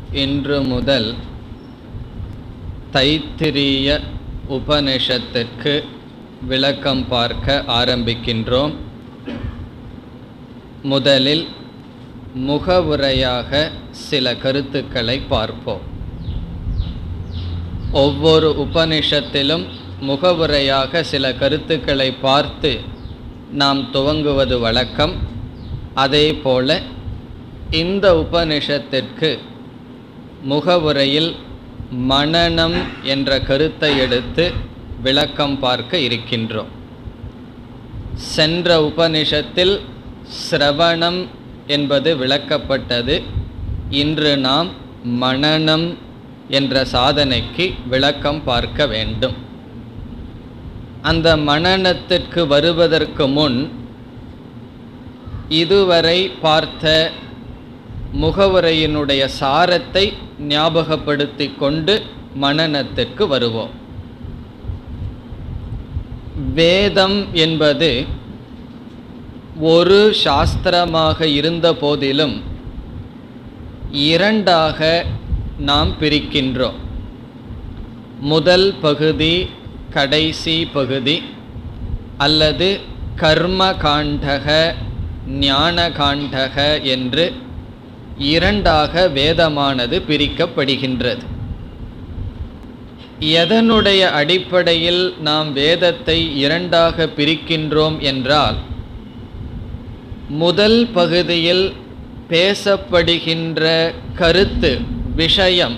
இன்று முதல் தைத்திரிய உபனிஷத்திற்கு விளக்கம் பார்க்க ஆரம்பிக்கின்றோம் முதலில் முகவுரையாக சில கருத்துக்களை பார்ப்போம் ஒவ்வொரு உபனிஷத்திலும் முகவுரையாக சில கருத்துக்களை பார்த்து நாம் துவங்குவது வழக்கம் அதேபோல இந்த உபனிஷத்திற்கு முகவுரையில் மனனம் என்ற கருத்தை எடுத்து விளக்கம் பார்க்க இருக்கின்றோம் சென்ற உபனிஷத்தில் சிரவணம் என்பது விளக்கப்பட்டது இன்று நாம் மனனம் என்ற சாதனைக்கு விளக்கம் பார்க்க வேண்டும் அந்த மனனத்திற்கு வருவதற்கு முன் இதுவரை பார்த்த முகவுரையினுடைய சாரத்தை ஞாபகப்படுத்தி கொண்டு மனனத்திற்கு வருவோம் வேதம் என்பது ஒரு சாஸ்திரமாக இருந்த போதிலும் இரண்டாக நாம் பிரிக்கின்றோம் முதல் பகுதி கடைசி பகுதி அல்லது கர்ம காண்டக ஞான காண்டக என்று இரண்டாக வேதமானது பிரிக்கப்படுகின்றது எதனுடைய அடிப்படையில் நாம் வேதத்தை இரண்டாக பிரிக்கின்றோம் என்றால் முதல் பகுதியில் பேசப்படுகின்ற கருத்து விஷயம்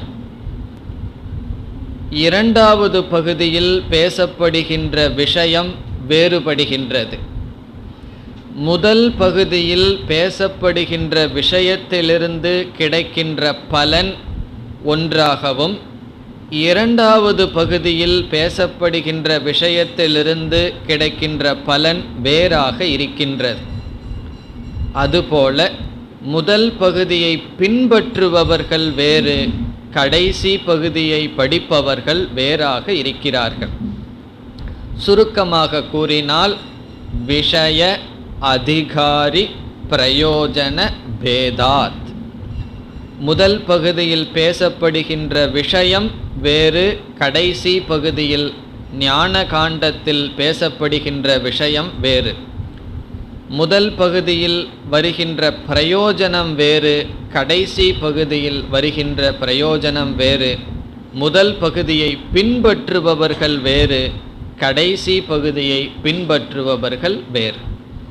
இரண்டாவது பகுதியில் பேசப்படுகின்ற விஷயம் வேறுபடுகின்றது முதல் பகுதியில் பேசப்படுகின்ற விஷயத்திலிருந்து கிடைக்கின்ற பலன் ஒன்றாகவும் இரண்டாவது பகுதியில் பேசப்படுகின்ற விஷயத்திலிருந்து கிடைக்கின்ற பலன் வேறாக இருக்கின்றது அதுபோல முதல் பகுதியை பின்பற்றுபவர்கள் வேறு கடைசி பகுதியை படிப்பவர்கள் வேறாக இருக்கிறார்கள் சுருக்கமாக கூறினால் விஷய அதிகாரி பிரயோஜன பேதாத் முதல் பகுதியில் பேசப்படுகின்ற விஷயம் வேறு கடைசி பகுதியில் ஞான காண்டத்தில் பேசப்படுகின்ற விஷயம் வேறு முதல் பகுதியில் வருகின்ற பிரயோஜனம் வேறு கடைசி பகுதியில் வருகின்ற பிரயோஜனம் வேறு முதல் பகுதியை பின்பற்றுபவர்கள் வேறு கடைசி பகுதியை பின்பற்றுபவர்கள் வேறு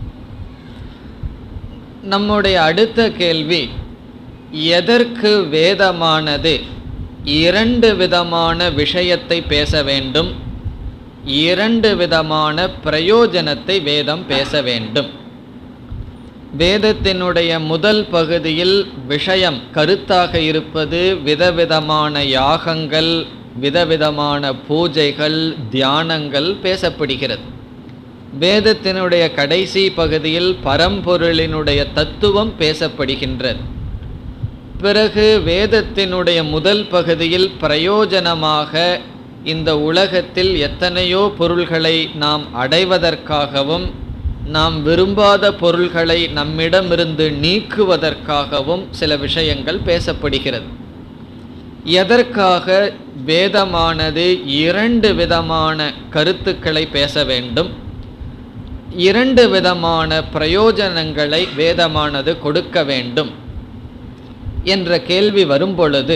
நம்முடைய அடுத்த கேள்வி எதற்கு வேதமானது இரண்டு விதமான விஷயத்தை பேச வேண்டும் இரண்டு விதமான பிரயோஜனத்தை வேதம் பேச வேண்டும் வேதத்தினுடைய முதல் பகுதியில் விஷயம் கருத்தாக இருப்பது விதவிதமான யாகங்கள் விதவிதமான பூஜைகள் தியானங்கள் பேசப்படுகிறது வேதத்தினுடைய கடைசி பகுதியில் பரம்பொருளினுடைய தத்துவம் பேசப்படுகின்றது பிறகு வேதத்தினுடைய முதல் பகுதியில் பிரயோஜனமாக இந்த உலகத்தில் எத்தனையோ பொருள்களை நாம் அடைவதற்காகவும் நாம் விரும்பாத பொருள்களை நம்மிடமிருந்து நீக்குவதற்காகவும் சில விஷயங்கள் பேசப்படுகிறது எதற்காக வேதமானது இரண்டு விதமான கருத்துக்களை பேச வேண்டும் இரண்டு விதமான பிரயோஜனங்களை வேதமானது கொடுக்க வேண்டும் என்ற கேள்வி வரும்பொழுது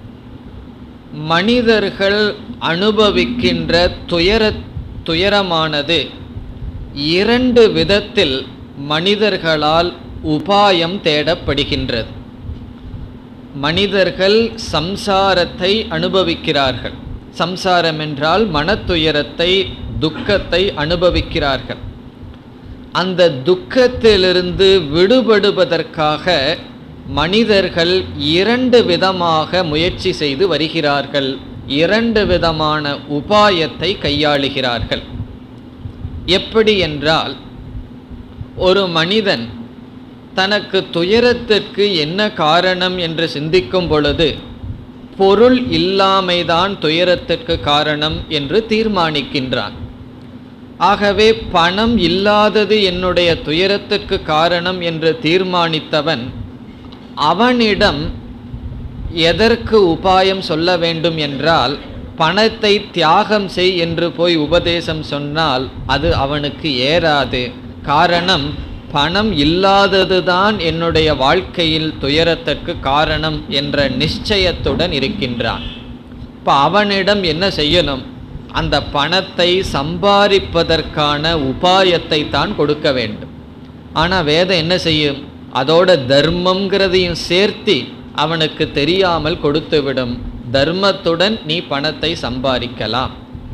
மனிதர்கள் அனுபவிக்கின்ற துயர துயரமானது இரண்டு விதத்தில் மனிதர்களால் உபாயம் தேடப்படுகின்றது மனிதர்கள் சம்சாரத்தை அனுபவிக்கிறார்கள் சம்சாரம் என்றால் மனத்துயரத்தை துக்கத்தை அனுபவிக்கிறார்கள் அந்த துக்கத்திலிருந்து விடுபடுவதற்காக மனிதர்கள் இரண்டு விதமாக முயற்சி செய்து வருகிறார்கள் இரண்டு விதமான உபாயத்தை கையாளுகிறார்கள் எப்படி என்றால் ஒரு மனிதன் தனக்கு துயரத்திற்கு என்ன காரணம் என்று சிந்திக்கும் பொழுது பொருள் இல்லாமைதான் துயரத்திற்கு காரணம் என்று தீர்மானிக்கின்றான் ஆகவே பணம் இல்லாதது என்னுடைய துயரத்திற்கு காரணம் என்று தீர்மானித்தவன் அவனிடம் எதற்கு உபாயம் சொல்ல வேண்டும் என்றால் பணத்தை தியாகம் செய் என்று போய் உபதேசம் சொன்னால் அது அவனுக்கு ஏறாது காரணம் பணம் இல்லாததுதான் என்னுடைய வாழ்க்கையில் துயரத்திற்கு காரணம் என்ற நிச்சயத்துடன் இருக்கின்றான் இப்போ அவனிடம் என்ன செய்யணும் அந்த பணத்தை சம்பாதிப்பதற்கான உபாயத்தை தான் கொடுக்க வேண்டும் ஆனால் வேதம் என்ன செய்யும் அதோட தர்மங்கிறதையும் சேர்த்தி அவனுக்கு தெரியாமல் கொடுத்துவிடும் தர்மத்துடன் நீ பணத்தை சம்பாதிக்கலாம்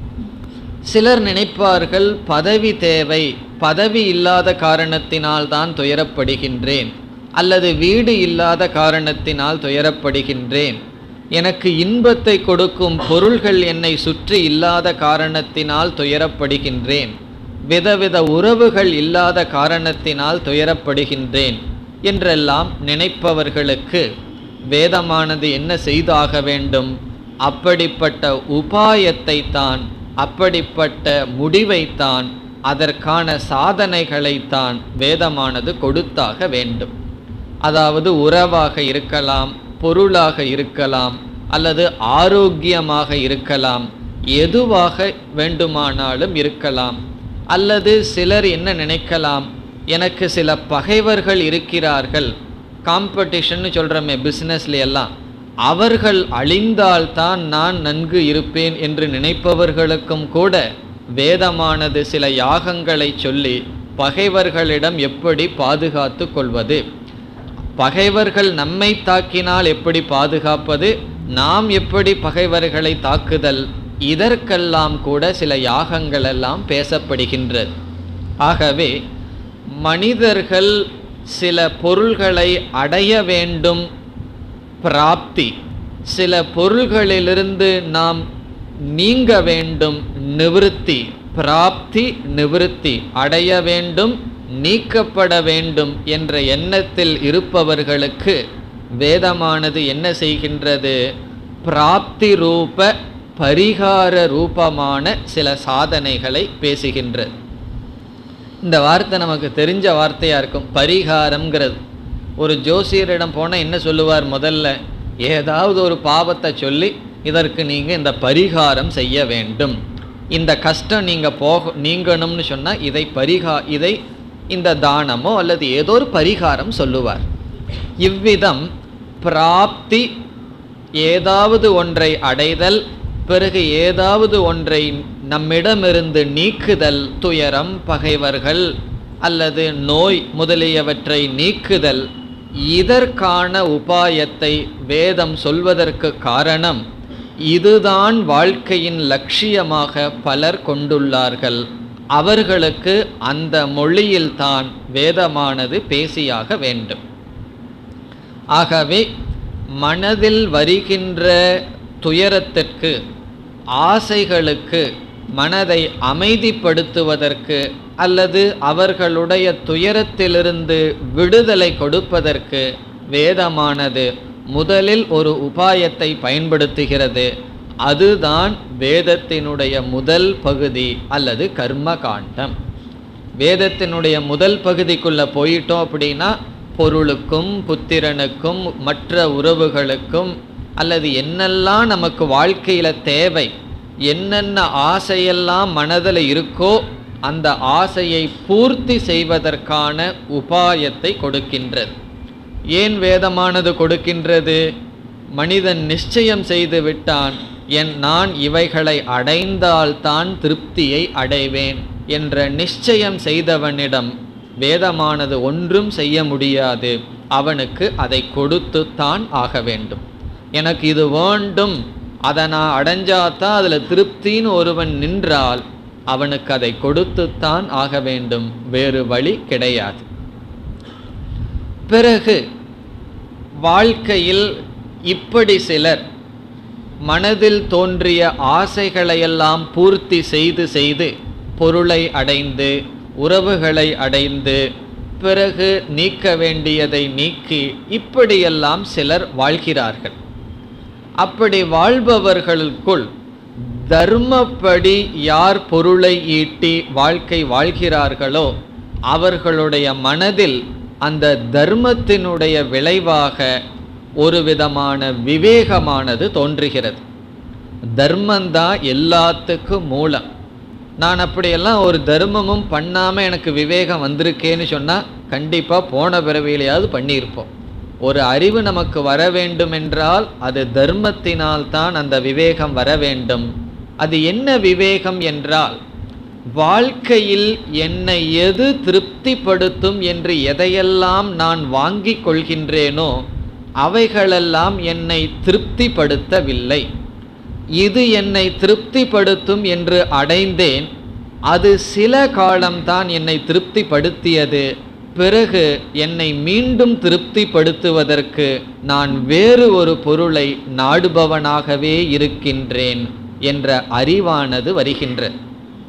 சிலர் நினைப்பார்கள் பதவி தேவை பதவி இல்லாத காரணத்தினால் தான் துயரப்படுகின்றேன் அல்லது வீடு இல்லாத காரணத்தினால் துயரப்படுகின்றேன் எனக்கு இன்பத்தை கொடுக்கும் பொருள்கள் என்னை சுற்றி இல்லாத காரணத்தினால் துயரப்படுகின்றேன் விதவித உறவுகள் இல்லாத காரணத்தினால் துயரப்படுகின்றேன் என்றெல்லாம் நினைப்பவர்களுக்கு வேதமானது என்ன செய்தாக வேண்டும் அப்படிப்பட்ட உபாயத்தை தான் அப்படிப்பட்ட முடிவைத்தான் அதற்கான சாதனைகளைத்தான் வேதமானது கொடுத்தாக வேண்டும் அதாவது உறவாக இருக்கலாம் பொருளாக இருக்கலாம் அல்லது ஆரோக்கியமாக இருக்கலாம் எதுவாக வேண்டுமானாலும் இருக்கலாம் அல்லது சிலர் என்ன நினைக்கலாம் எனக்கு சில பகைவர்கள் இருக்கிறார்கள் காம்படிஷன்னு சொல்கிறோமே பிஸ்னஸ்ல எல்லாம் அவர்கள் அழிந்தால்தான் நான் நன்கு இருப்பேன் என்று நினைப்பவர்களுக்கும் கூட வேதமானது சில யாகங்களை சொல்லி பகைவர்களிடம் எப்படி பாதுகாத்து கொள்வது பகைவர்கள் நம்மை தாக்கினால் எப்படி பாதுகாப்பது நாம் எப்படி பகைவர்களை தாக்குதல் இதற்கெல்லாம் கூட சில யாகங்கள் எல்லாம் பேசப்படுகின்றது ஆகவே மனிதர்கள் சில பொருள்களை அடைய வேண்டும் பிராப்தி சில பொருள்களிலிருந்து நாம் நீங்க வேண்டும் நிவிருத்தி பிராப்தி நிவிருத்தி அடைய வேண்டும் நீக்கப்பட வேண்டும் என்ற எண்ணத்தில் இருப்பவர்களுக்கு வேதமானது என்ன செய்கின்றது பிராப்தி ரூப பரிகார ரூபமான சில சாதனைகளை பேசுகின்றது இந்த வார்த்தை நமக்கு தெரிஞ்ச வார்த்தையாக இருக்கும் பரிகாரம்ங்கிறது ஒரு ஜோசியரிடம் போனால் என்ன சொல்லுவார் முதல்ல ஏதாவது ஒரு பாவத்தை சொல்லி இதற்கு நீங்கள் இந்த பரிகாரம் செய்ய வேண்டும் இந்த கஷ்டம் நீங்கள் போக நீங்கணும்னு சொன்னால் இதை பரிகா இதை இந்த தானமோ அல்லது ஏதோ ஒரு பரிகாரம் சொல்லுவார் இவ்விதம் பிராப்தி ஏதாவது ஒன்றை அடைதல் பிறகு ஏதாவது ஒன்றை நம்மிடமிருந்து நீக்குதல் துயரம் பகைவர்கள் அல்லது நோய் முதலியவற்றை நீக்குதல் இதற்கான உபாயத்தை வேதம் சொல்வதற்கு காரணம் இதுதான் வாழ்க்கையின் லட்சியமாக பலர் கொண்டுள்ளார்கள் அவர்களுக்கு அந்த மொழியில்தான் வேதமானது பேசியாக வேண்டும் ஆகவே மனதில் வருகின்ற துயரத்திற்கு ஆசைகளுக்கு மனதை அமைதிப்படுத்துவதற்கு அல்லது அவர்களுடைய துயரத்திலிருந்து விடுதலை கொடுப்பதற்கு வேதமானது முதலில் ஒரு உபாயத்தை பயன்படுத்துகிறது அதுதான் வேதத்தினுடைய முதல் பகுதி அல்லது கர்ம காண்டம் வேதத்தினுடைய முதல் பகுதிக்குள்ள போயிட்டோம் அப்படின்னா பொருளுக்கும் புத்திரனுக்கும் மற்ற உறவுகளுக்கும் அல்லது என்னெல்லாம் நமக்கு வாழ்க்கையில தேவை என்னென்ன ஆசையெல்லாம் மனதில் இருக்கோ அந்த ஆசையை பூர்த்தி செய்வதற்கான உபாயத்தை கொடுக்கின்றது ஏன் வேதமானது கொடுக்கின்றது மனிதன் நிச்சயம் செய்து விட்டான் என் நான் இவைகளை அடைந்தால்தான் திருப்தியை அடைவேன் என்ற நிச்சயம் செய்தவனிடம் வேதமானது ஒன்றும் செய்ய முடியாது அவனுக்கு அதை கொடுத்துத்தான் ஆக வேண்டும் எனக்கு இது வேண்டும் அதை நான் அடைஞ்சாதான் அதில் திருப்தின்னு ஒருவன் நின்றால் அவனுக்கு அதை கொடுத்துத்தான் ஆக வேண்டும் வேறு வழி கிடையாது பிறகு வாழ்க்கையில் இப்படி சிலர் மனதில் தோன்றிய ஆசைகளையெல்லாம் பூர்த்தி செய்து செய்து பொருளை அடைந்து உறவுகளை அடைந்து பிறகு நீக்க வேண்டியதை நீக்கி இப்படியெல்லாம் சிலர் வாழ்கிறார்கள் அப்படி வாழ்பவர்களுக்குள் தர்மப்படி யார் பொருளை ஈட்டி வாழ்க்கை வாழ்கிறார்களோ அவர்களுடைய மனதில் அந்த தர்மத்தினுடைய விளைவாக ஒரு விதமான விவேகமானது தோன்றுகிறது தர்மந்தான் எல்லாத்துக்கும் மூலம் நான் அப்படியெல்லாம் ஒரு தர்மமும் பண்ணாமல் எனக்கு விவேகம் வந்திருக்கேன்னு சொன்னால் கண்டிப்பாக போன பிறவியிலையாவது பண்ணியிருப்போம் ஒரு அறிவு நமக்கு வர வேண்டும் என்றால் அது தர்மத்தினால் தான் அந்த விவேகம் வர வேண்டும் அது என்ன விவேகம் என்றால் வாழ்க்கையில் என்னை எது திருப்திப்படுத்தும் என்று எதையெல்லாம் நான் வாங்கிக் கொள்கின்றேனோ அவைகளெல்லாம் என்னை திருப்திப்படுத்தவில்லை இது என்னை திருப்திப்படுத்தும் என்று அடைந்தேன் அது சில காலம்தான் என்னை திருப்திப்படுத்தியது பிறகு என்னை மீண்டும் திருப்திப்படுத்துவதற்கு நான் வேறு ஒரு பொருளை நாடுபவனாகவே இருக்கின்றேன் என்ற அறிவானது வருகின்றது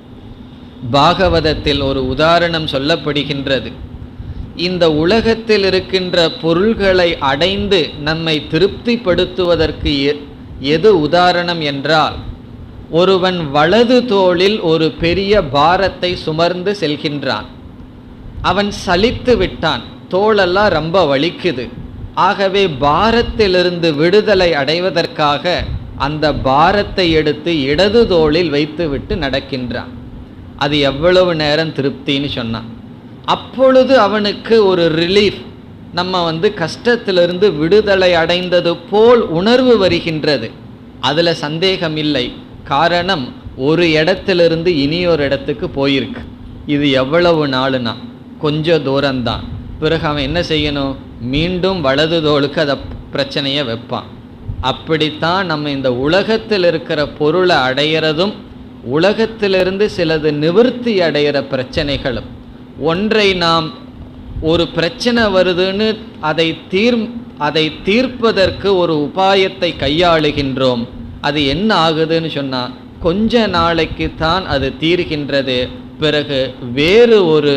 பாகவதத்தில் ஒரு உதாரணம் சொல்லப்படுகின்றது இந்த உலகத்தில் இருக்கின்ற பொருள்களை அடைந்து நம்மை திருப்திப்படுத்துவதற்கு எ- எது உதாரணம் என்றால் ஒருவன் வலது தோளில் ஒரு பெரிய பாரத்தை சுமர்ந்து செல்கின்றான் அவன் சலித்து விட்டான் தோளெல்லாம் ரொம்ப வலிக்குது ஆகவே பாரத்திலிருந்து விடுதலை அடைவதற்காக அந்த பாரத்தை எடுத்து இடது தோளில் வைத்துவிட்டு நடக்கின்றான் அது எவ்வளவு நேரம் திருப்தின்னு சொன்னான் அப்பொழுது அவனுக்கு ஒரு ரிலீஃப் நம்ம வந்து கஷ்டத்திலிருந்து விடுதலை அடைந்தது போல் உணர்வு வருகின்றது அதில் சந்தேகம் இல்லை காரணம் ஒரு இடத்திலிருந்து இனியொரு இடத்துக்கு போயிருக்கு இது எவ்வளவு நாளுனா கொஞ்சம் தூரம்தான் பிறகு அவன் என்ன செய்யணும் மீண்டும் வலது தோளுக்கு அதை பிரச்சனையை வைப்பான் அப்படித்தான் நம்ம இந்த உலகத்தில் இருக்கிற பொருளை அடையிறதும் உலகத்திலிருந்து சிலது நிவர்த்தி அடையிற பிரச்சனைகளும் ஒன்றை நாம் ஒரு பிரச்சனை வருதுன்னு அதை தீர் அதை தீர்ப்பதற்கு ஒரு உபாயத்தை கையாளுகின்றோம் அது என்ன ஆகுதுன்னு சொன்னா கொஞ்ச நாளைக்கு தான் அது தீர்கின்றது பிறகு வேறு ஒரு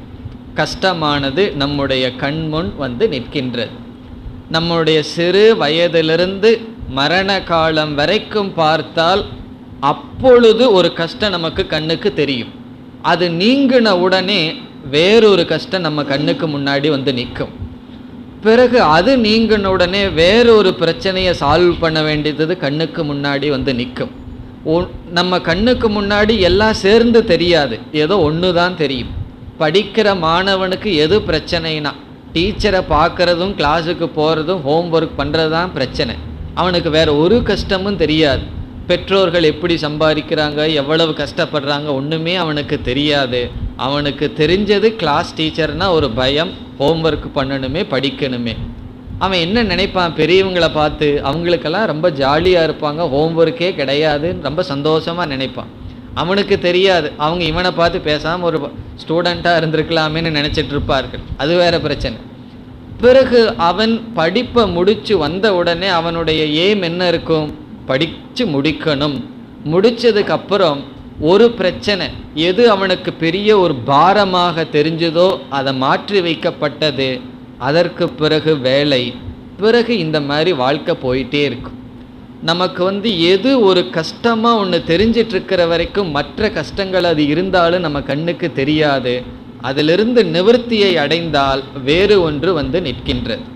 கஷ்டமானது நம்முடைய கண்முன் வந்து நிற்கின்றது நம்முடைய சிறு வயதிலிருந்து மரண காலம் வரைக்கும் பார்த்தால் அப்பொழுது ஒரு கஷ்டம் நமக்கு கண்ணுக்கு தெரியும் அது நீங்கின உடனே வேறொரு கஷ்டம் நம்ம கண்ணுக்கு முன்னாடி வந்து நிற்கும் பிறகு அது நீங்கின உடனே வேறொரு பிரச்சனையை சால்வ் பண்ண வேண்டியது கண்ணுக்கு முன்னாடி வந்து நிற்கும் ஒ- நம்ம கண்ணுக்கு முன்னாடி எல்லாம் சேர்ந்து தெரியாது ஏதோ ஒன்று தான் தெரியும் படிக்கிற மாணவனுக்கு எது பிரச்சனைனா டீச்சரை பார்க்கறதும் கிளாஸுக்கு போகிறதும் ஹோம்ஒர்க் பண்ணுறது தான் பிரச்சனை அவனுக்கு வேற ஒரு கஷ்டமும் தெரியாது பெற்றோர்கள் எப்படி சம்பாதிக்கிறாங்க எவ்வளவு கஷ்டப்படுறாங்க ஒன்றுமே அவனுக்கு தெரியாது அவனுக்கு தெரிஞ்சது கிளாஸ் டீச்சர்னா ஒரு பயம் ஹோம்ஒர்க் பண்ணணுமே படிக்கணுமே அவன் என்ன நினைப்பான் பெரியவங்களை பார்த்து அவங்களுக்கெல்லாம் ரொம்ப ஜாலியாக இருப்பாங்க ஹோம்ஒர்க்கே கிடையாதுன்னு ரொம்ப சந்தோஷமாக நினைப்பான் அவனுக்கு தெரியாது அவங்க இவனை பார்த்து பேசாமல் ஒரு ஸ்டூடெண்ட்டாக இருந்திருக்கலாமேன்னு நினச்சிட்டு இருப்பார்கள் அது வேற பிரச்சனை பிறகு அவன் படிப்பை முடிச்சு வந்த உடனே அவனுடைய ஏம் என்ன இருக்கும் படித்து முடிக்கணும் முடிச்சதுக்கு அப்புறம் ஒரு பிரச்சனை எது அவனுக்கு பெரிய ஒரு பாரமாக தெரிஞ்சதோ அதை மாற்றி வைக்கப்பட்டது அதற்கு பிறகு வேலை பிறகு இந்த மாதிரி வாழ்க்கை போயிட்டே இருக்கும் நமக்கு வந்து எது ஒரு கஷ்டமாக ஒன்று தெரிஞ்சிட்டு இருக்கிற வரைக்கும் மற்ற கஷ்டங்கள் அது இருந்தாலும் நம்ம கண்ணுக்கு தெரியாது அதிலிருந்து நிவர்த்தியை அடைந்தால் வேறு ஒன்று வந்து நிற்கின்றது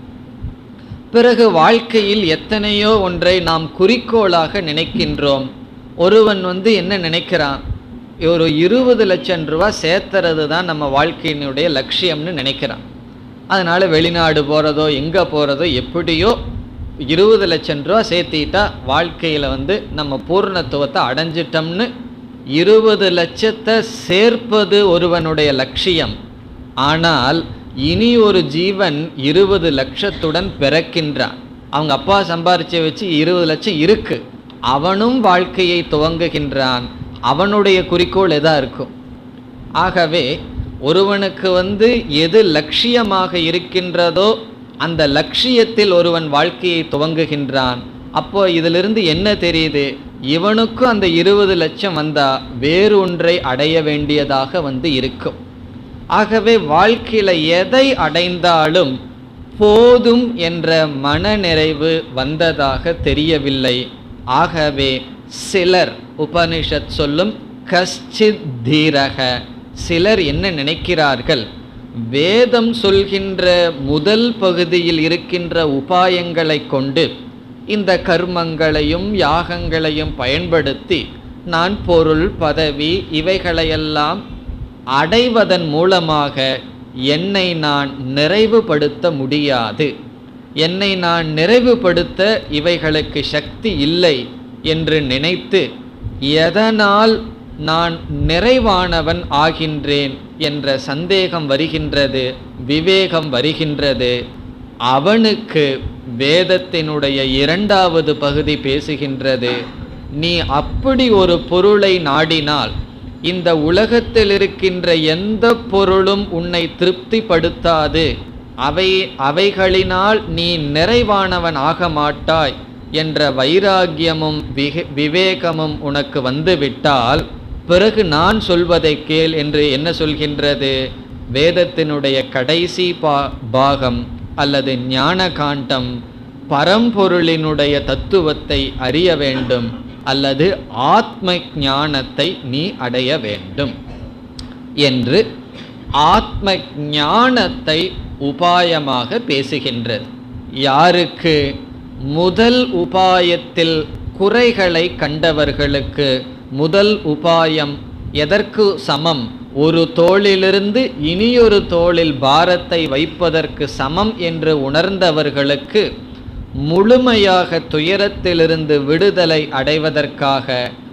பிறகு வாழ்க்கையில் எத்தனையோ ஒன்றை நாம் குறிக்கோளாக நினைக்கின்றோம் ஒருவன் வந்து என்ன நினைக்கிறான் ஒரு இருபது லட்சம் ரூபா சேர்த்துறது தான் நம்ம வாழ்க்கையினுடைய லட்சியம்னு நினைக்கிறான் அதனால் வெளிநாடு போகிறதோ எங்கே போகிறதோ எப்படியோ இருபது லட்சம் ரூபா சேர்த்திட்டா வாழ்க்கையில் வந்து நம்ம பூர்ணத்துவத்தை அடைஞ்சிட்டோம்னு இருபது லட்சத்தை சேர்ப்பது ஒருவனுடைய லட்சியம் ஆனால் இனி ஒரு ஜீவன் இருபது லட்சத்துடன் பிறக்கின்றான் அவங்க அப்பா சம்பாரிச்ச வச்சு இருபது லட்சம் இருக்கு அவனும் வாழ்க்கையை துவங்குகின்றான் அவனுடைய குறிக்கோள் எதா இருக்கும் ஆகவே ஒருவனுக்கு வந்து எது லட்சியமாக இருக்கின்றதோ அந்த லட்சியத்தில் ஒருவன் வாழ்க்கையை துவங்குகின்றான் அப்போ இதிலிருந்து என்ன தெரியுது இவனுக்கும் அந்த இருபது லட்சம் வந்தா வேறு ஒன்றை அடைய வேண்டியதாக வந்து இருக்கும் ஆகவே வாழ்க்கையில எதை அடைந்தாலும் போதும் என்ற மனநிறைவு வந்ததாக தெரியவில்லை ஆகவே சிலர் உபனிஷத் சொல்லும் கஷ்டித் தீரக சிலர் என்ன நினைக்கிறார்கள் வேதம் சொல்கின்ற முதல் பகுதியில் இருக்கின்ற உபாயங்களை கொண்டு இந்த கர்மங்களையும் யாகங்களையும் பயன்படுத்தி நான் பொருள் பதவி இவைகளையெல்லாம் அடைவதன் மூலமாக என்னை நான் நிறைவுபடுத்த முடியாது என்னை நான் நிறைவுபடுத்த இவைகளுக்கு சக்தி இல்லை என்று நினைத்து எதனால் நான் நிறைவானவன் ஆகின்றேன் என்ற சந்தேகம் வருகின்றது விவேகம் வருகின்றது அவனுக்கு வேதத்தினுடைய இரண்டாவது பகுதி பேசுகின்றது நீ அப்படி ஒரு பொருளை நாடினால் இந்த உலகத்தில் இருக்கின்ற எந்த பொருளும் உன்னை திருப்திப்படுத்தாது அவை அவைகளினால் நீ நிறைவானவன் ஆக மாட்டாய் என்ற வைராகியமும் விக விவேகமும் உனக்கு வந்துவிட்டால் பிறகு நான் சொல்வதை கேள் என்று என்ன சொல்கின்றது வேதத்தினுடைய கடைசி பா பாகம் அல்லது ஞான காண்டம் பரம்பொருளினுடைய தத்துவத்தை அறிய வேண்டும் அல்லது ஆத்ம ஞானத்தை நீ அடைய வேண்டும் என்று ஆத்ம ஞானத்தை உபாயமாக பேசுகின்றது யாருக்கு முதல் உபாயத்தில் குறைகளை கண்டவர்களுக்கு முதல் உபாயம் எதற்கு சமம் ஒரு தோளிலிருந்து இனியொரு தோளில் பாரத்தை வைப்பதற்கு சமம் என்று உணர்ந்தவர்களுக்கு முழுமையாக துயரத்திலிருந்து விடுதலை அடைவதற்காக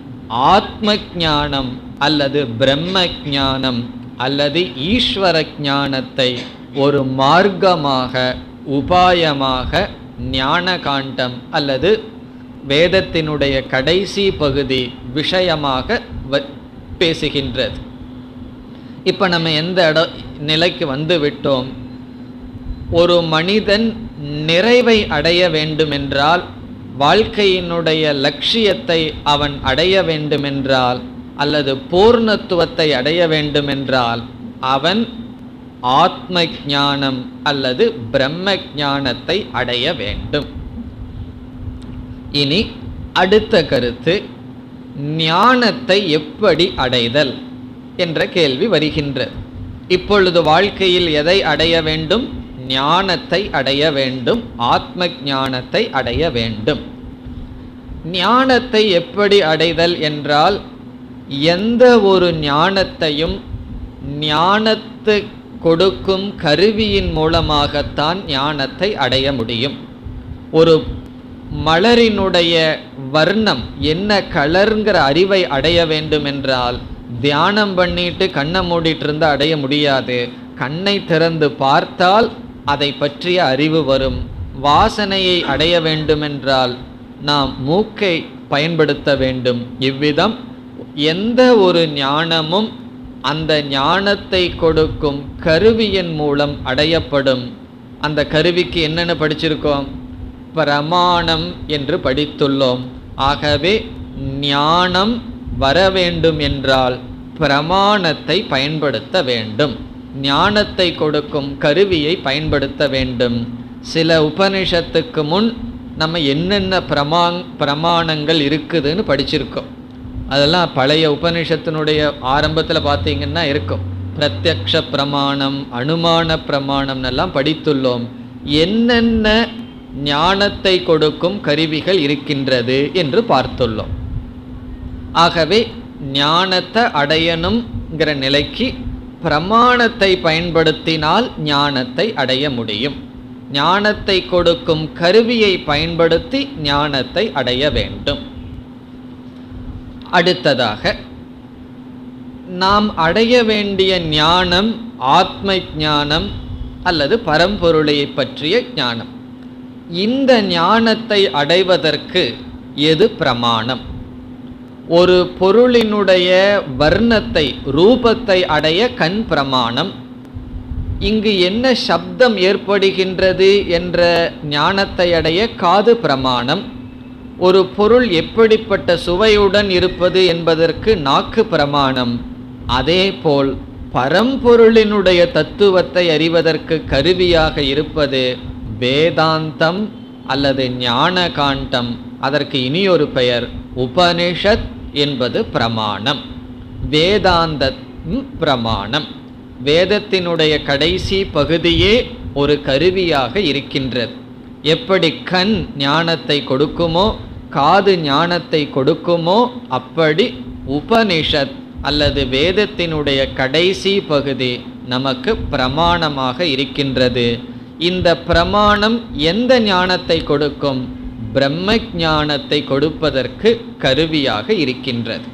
ஆத்ம ஞானம் அல்லது பிரம்ம ஞானம் அல்லது ஈஸ்வர ஞானத்தை ஒரு மார்க்கமாக உபாயமாக ஞான காண்டம் அல்லது வேதத்தினுடைய கடைசி பகுதி விஷயமாக வ- பேசுகின்றது இப்போ நம்ம எந்த இட நிலைக்கு வந்து விட்டோம் ஒரு மனிதன் நிறைவை அடைய வேண்டுமென்றால் வாழ்க்கையினுடைய லட்சியத்தை அவன் அடைய வேண்டுமென்றால் அல்லது பூர்ணத்துவத்தை அடைய வேண்டுமென்றால் அவன் ஆத்ம ஞானம் அல்லது பிரம்ம ஞானத்தை அடைய வேண்டும் இனி அடுத்த கருத்து ஞானத்தை எப்படி அடைதல் என்ற கேள்வி வருகின்றது இப்பொழுது வாழ்க்கையில் எதை அடைய வேண்டும் ஞானத்தை அடைய வேண்டும் ஆத்ம ஞானத்தை அடைய வேண்டும் ஞானத்தை எப்படி அடைதல் என்றால் எந்த ஒரு ஞானத்தையும் ஞானத்து கொடுக்கும் கருவியின் மூலமாகத்தான் ஞானத்தை அடைய முடியும் ஒரு மலரினுடைய வர்ணம் என்ன கலருங்கிற அறிவை அடைய வேண்டுமென்றால் தியானம் பண்ணிட்டு கண்ணை மூடிட்டு இருந்தா அடைய முடியாது கண்ணை திறந்து பார்த்தால் அதை பற்றிய அறிவு வரும் வாசனையை அடைய வேண்டுமென்றால் நாம் மூக்கை பயன்படுத்த வேண்டும் இவ்விதம் எந்த ஒரு ஞானமும் அந்த ஞானத்தை கொடுக்கும் கருவியின் மூலம் அடையப்படும் அந்த கருவிக்கு என்னென்ன படிச்சிருக்கோம் பிரமாணம் என்று படித்துள்ளோம் ஆகவே ஞானம் வர வேண்டும் என்றால் பிரமாணத்தை பயன்படுத்த வேண்டும் ஞானத்தை கொடுக்கும் கருவியை பயன்படுத்த வேண்டும் சில உபனிஷத்துக்கு முன் நம்ம என்னென்ன பிரமாங் பிரமாணங்கள் இருக்குதுன்னு படிச்சிருக்கோம் அதெல்லாம் பழைய உபனிஷத்தினுடைய ஆரம்பத்தில் பார்த்தீங்கன்னா இருக்கும் பிரத்யக்ஷ பிரமாணம் அனுமான பிரமாணம்னு எல்லாம் படித்துள்ளோம் என்னென்ன ஞானத்தை கொடுக்கும் கருவிகள் இருக்கின்றது என்று பார்த்துள்ளோம் ஆகவே ஞானத்தை அடையணுங்கிற நிலைக்கு பிரமாணத்தை பயன்படுத்தினால் ஞானத்தை அடைய முடியும் ஞானத்தை கொடுக்கும் கருவியை பயன்படுத்தி ஞானத்தை அடைய வேண்டும் அடுத்ததாக நாம் அடைய வேண்டிய ஞானம் ஆத்ம ஞானம் அல்லது பரம்பொருளை பற்றிய ஞானம் இந்த ஞானத்தை அடைவதற்கு எது பிரமாணம் ஒரு பொருளினுடைய வர்ணத்தை ரூபத்தை அடைய கண் பிரமாணம் இங்கு என்ன சப்தம் ஏற்படுகின்றது என்ற ஞானத்தை அடைய காது பிரமாணம் ஒரு பொருள் எப்படிப்பட்ட சுவையுடன் இருப்பது என்பதற்கு நாக்கு பிரமாணம் அதேபோல் பரம்பொருளினுடைய தத்துவத்தை அறிவதற்கு கருவியாக இருப்பது வேதாந்தம் அல்லது ஞான காண்டம் அதற்கு இனியொரு பெயர் உபனிஷத் என்பது பிரமாணம் வேதாந்தம் பிரமாணம் வேதத்தினுடைய கடைசி பகுதியே ஒரு கருவியாக இருக்கின்றது எப்படி கண் ஞானத்தை கொடுக்குமோ காது ஞானத்தை கொடுக்குமோ அப்படி உபனிஷத் அல்லது வேதத்தினுடைய கடைசி பகுதி நமக்கு பிரமாணமாக இருக்கின்றது இந்த பிரமாணம் எந்த ஞானத்தை கொடுக்கும் பிரம்ம ஞானத்தை கொடுப்பதற்கு கருவியாக இருக்கின்றது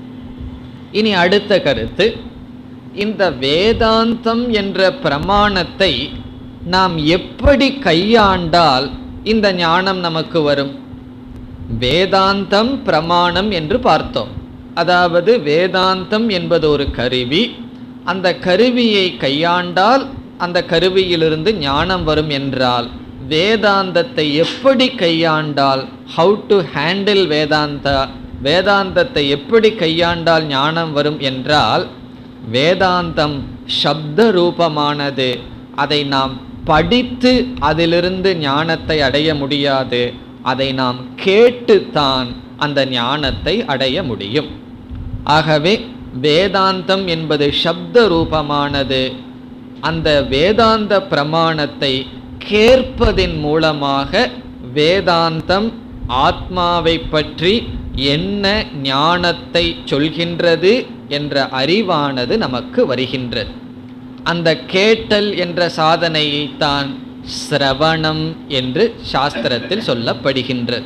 இனி அடுத்த கருத்து இந்த வேதாந்தம் என்ற பிரமாணத்தை நாம் எப்படி கையாண்டால் இந்த ஞானம் நமக்கு வரும் வேதாந்தம் பிரமாணம் என்று பார்த்தோம் அதாவது வேதாந்தம் என்பது ஒரு கருவி அந்த கருவியை கையாண்டால் அந்த கருவியிலிருந்து ஞானம் வரும் என்றால் வேதாந்தத்தை எப்படி கையாண்டால் ஹவு டு ஹேண்டில் வேதாந்தா வேதாந்தத்தை எப்படி கையாண்டால் ஞானம் வரும் என்றால் வேதாந்தம் சப்த ரூபமானது அதை நாம் படித்து அதிலிருந்து ஞானத்தை அடைய முடியாது அதை நாம் கேட்டுத்தான் அந்த ஞானத்தை அடைய முடியும் ஆகவே வேதாந்தம் என்பது சப்த ரூபமானது அந்த வேதாந்த பிரமாணத்தை கேட்பதின் மூலமாக வேதாந்தம் ஆத்மாவை பற்றி என்ன ஞானத்தை சொல்கின்றது என்ற அறிவானது நமக்கு வருகின்றது அந்த கேட்டல் என்ற சாதனையைத்தான் சிரவணம் என்று சாஸ்திரத்தில் சொல்லப்படுகின்றது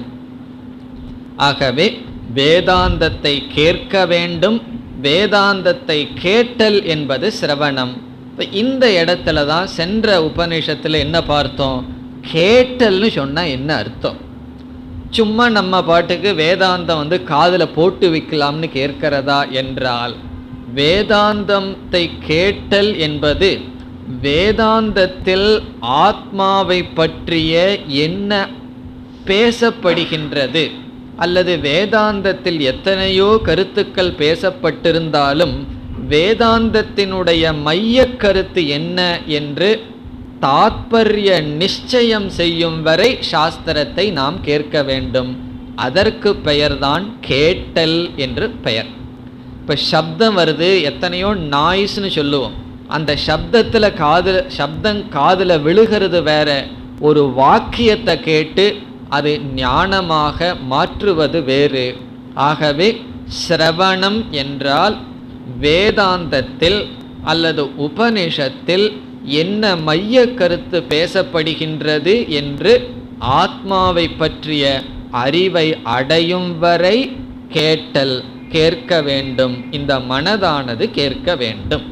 ஆகவே வேதாந்தத்தை கேட்க வேண்டும் வேதாந்தத்தை கேட்டல் என்பது சிரவணம் இப்போ இந்த இடத்துல தான் சென்ற உபநிஷத்தில் என்ன பார்த்தோம் கேட்டல்னு சொன்னால் என்ன அர்த்தம் சும்மா நம்ம பாட்டுக்கு வேதாந்தம் வந்து காதில் போட்டு வைக்கலாம்னு கேட்கிறதா என்றால் வேதாந்தத்தை கேட்டல் என்பது வேதாந்தத்தில் ஆத்மாவை பற்றிய என்ன பேசப்படுகின்றது அல்லது வேதாந்தத்தில் எத்தனையோ கருத்துக்கள் பேசப்பட்டிருந்தாலும் வேதாந்தத்தினுடைய மைய கருத்து என்ன என்று தாத்பரிய நிச்சயம் செய்யும் வரை சாஸ்திரத்தை நாம் கேட்க வேண்டும் அதற்கு பெயர்தான் கேட்டல் என்று பெயர் இப்போ சப்தம் வருது எத்தனையோ நாய்ஸ்னு சொல்லுவோம் அந்த சப்தத்தில் காதில் சப்தம் காதில் விழுகிறது வேற ஒரு வாக்கியத்தை கேட்டு அது ஞானமாக மாற்றுவது வேறு ஆகவே சிரவணம் என்றால் வேதாந்தத்தில் அல்லது உபனிஷத்தில் என்ன மைய கருத்து பேசப்படுகின்றது என்று ஆத்மாவை பற்றிய அறிவை அடையும் வரை கேட்டல் கேட்க வேண்டும் இந்த மனதானது கேட்க வேண்டும்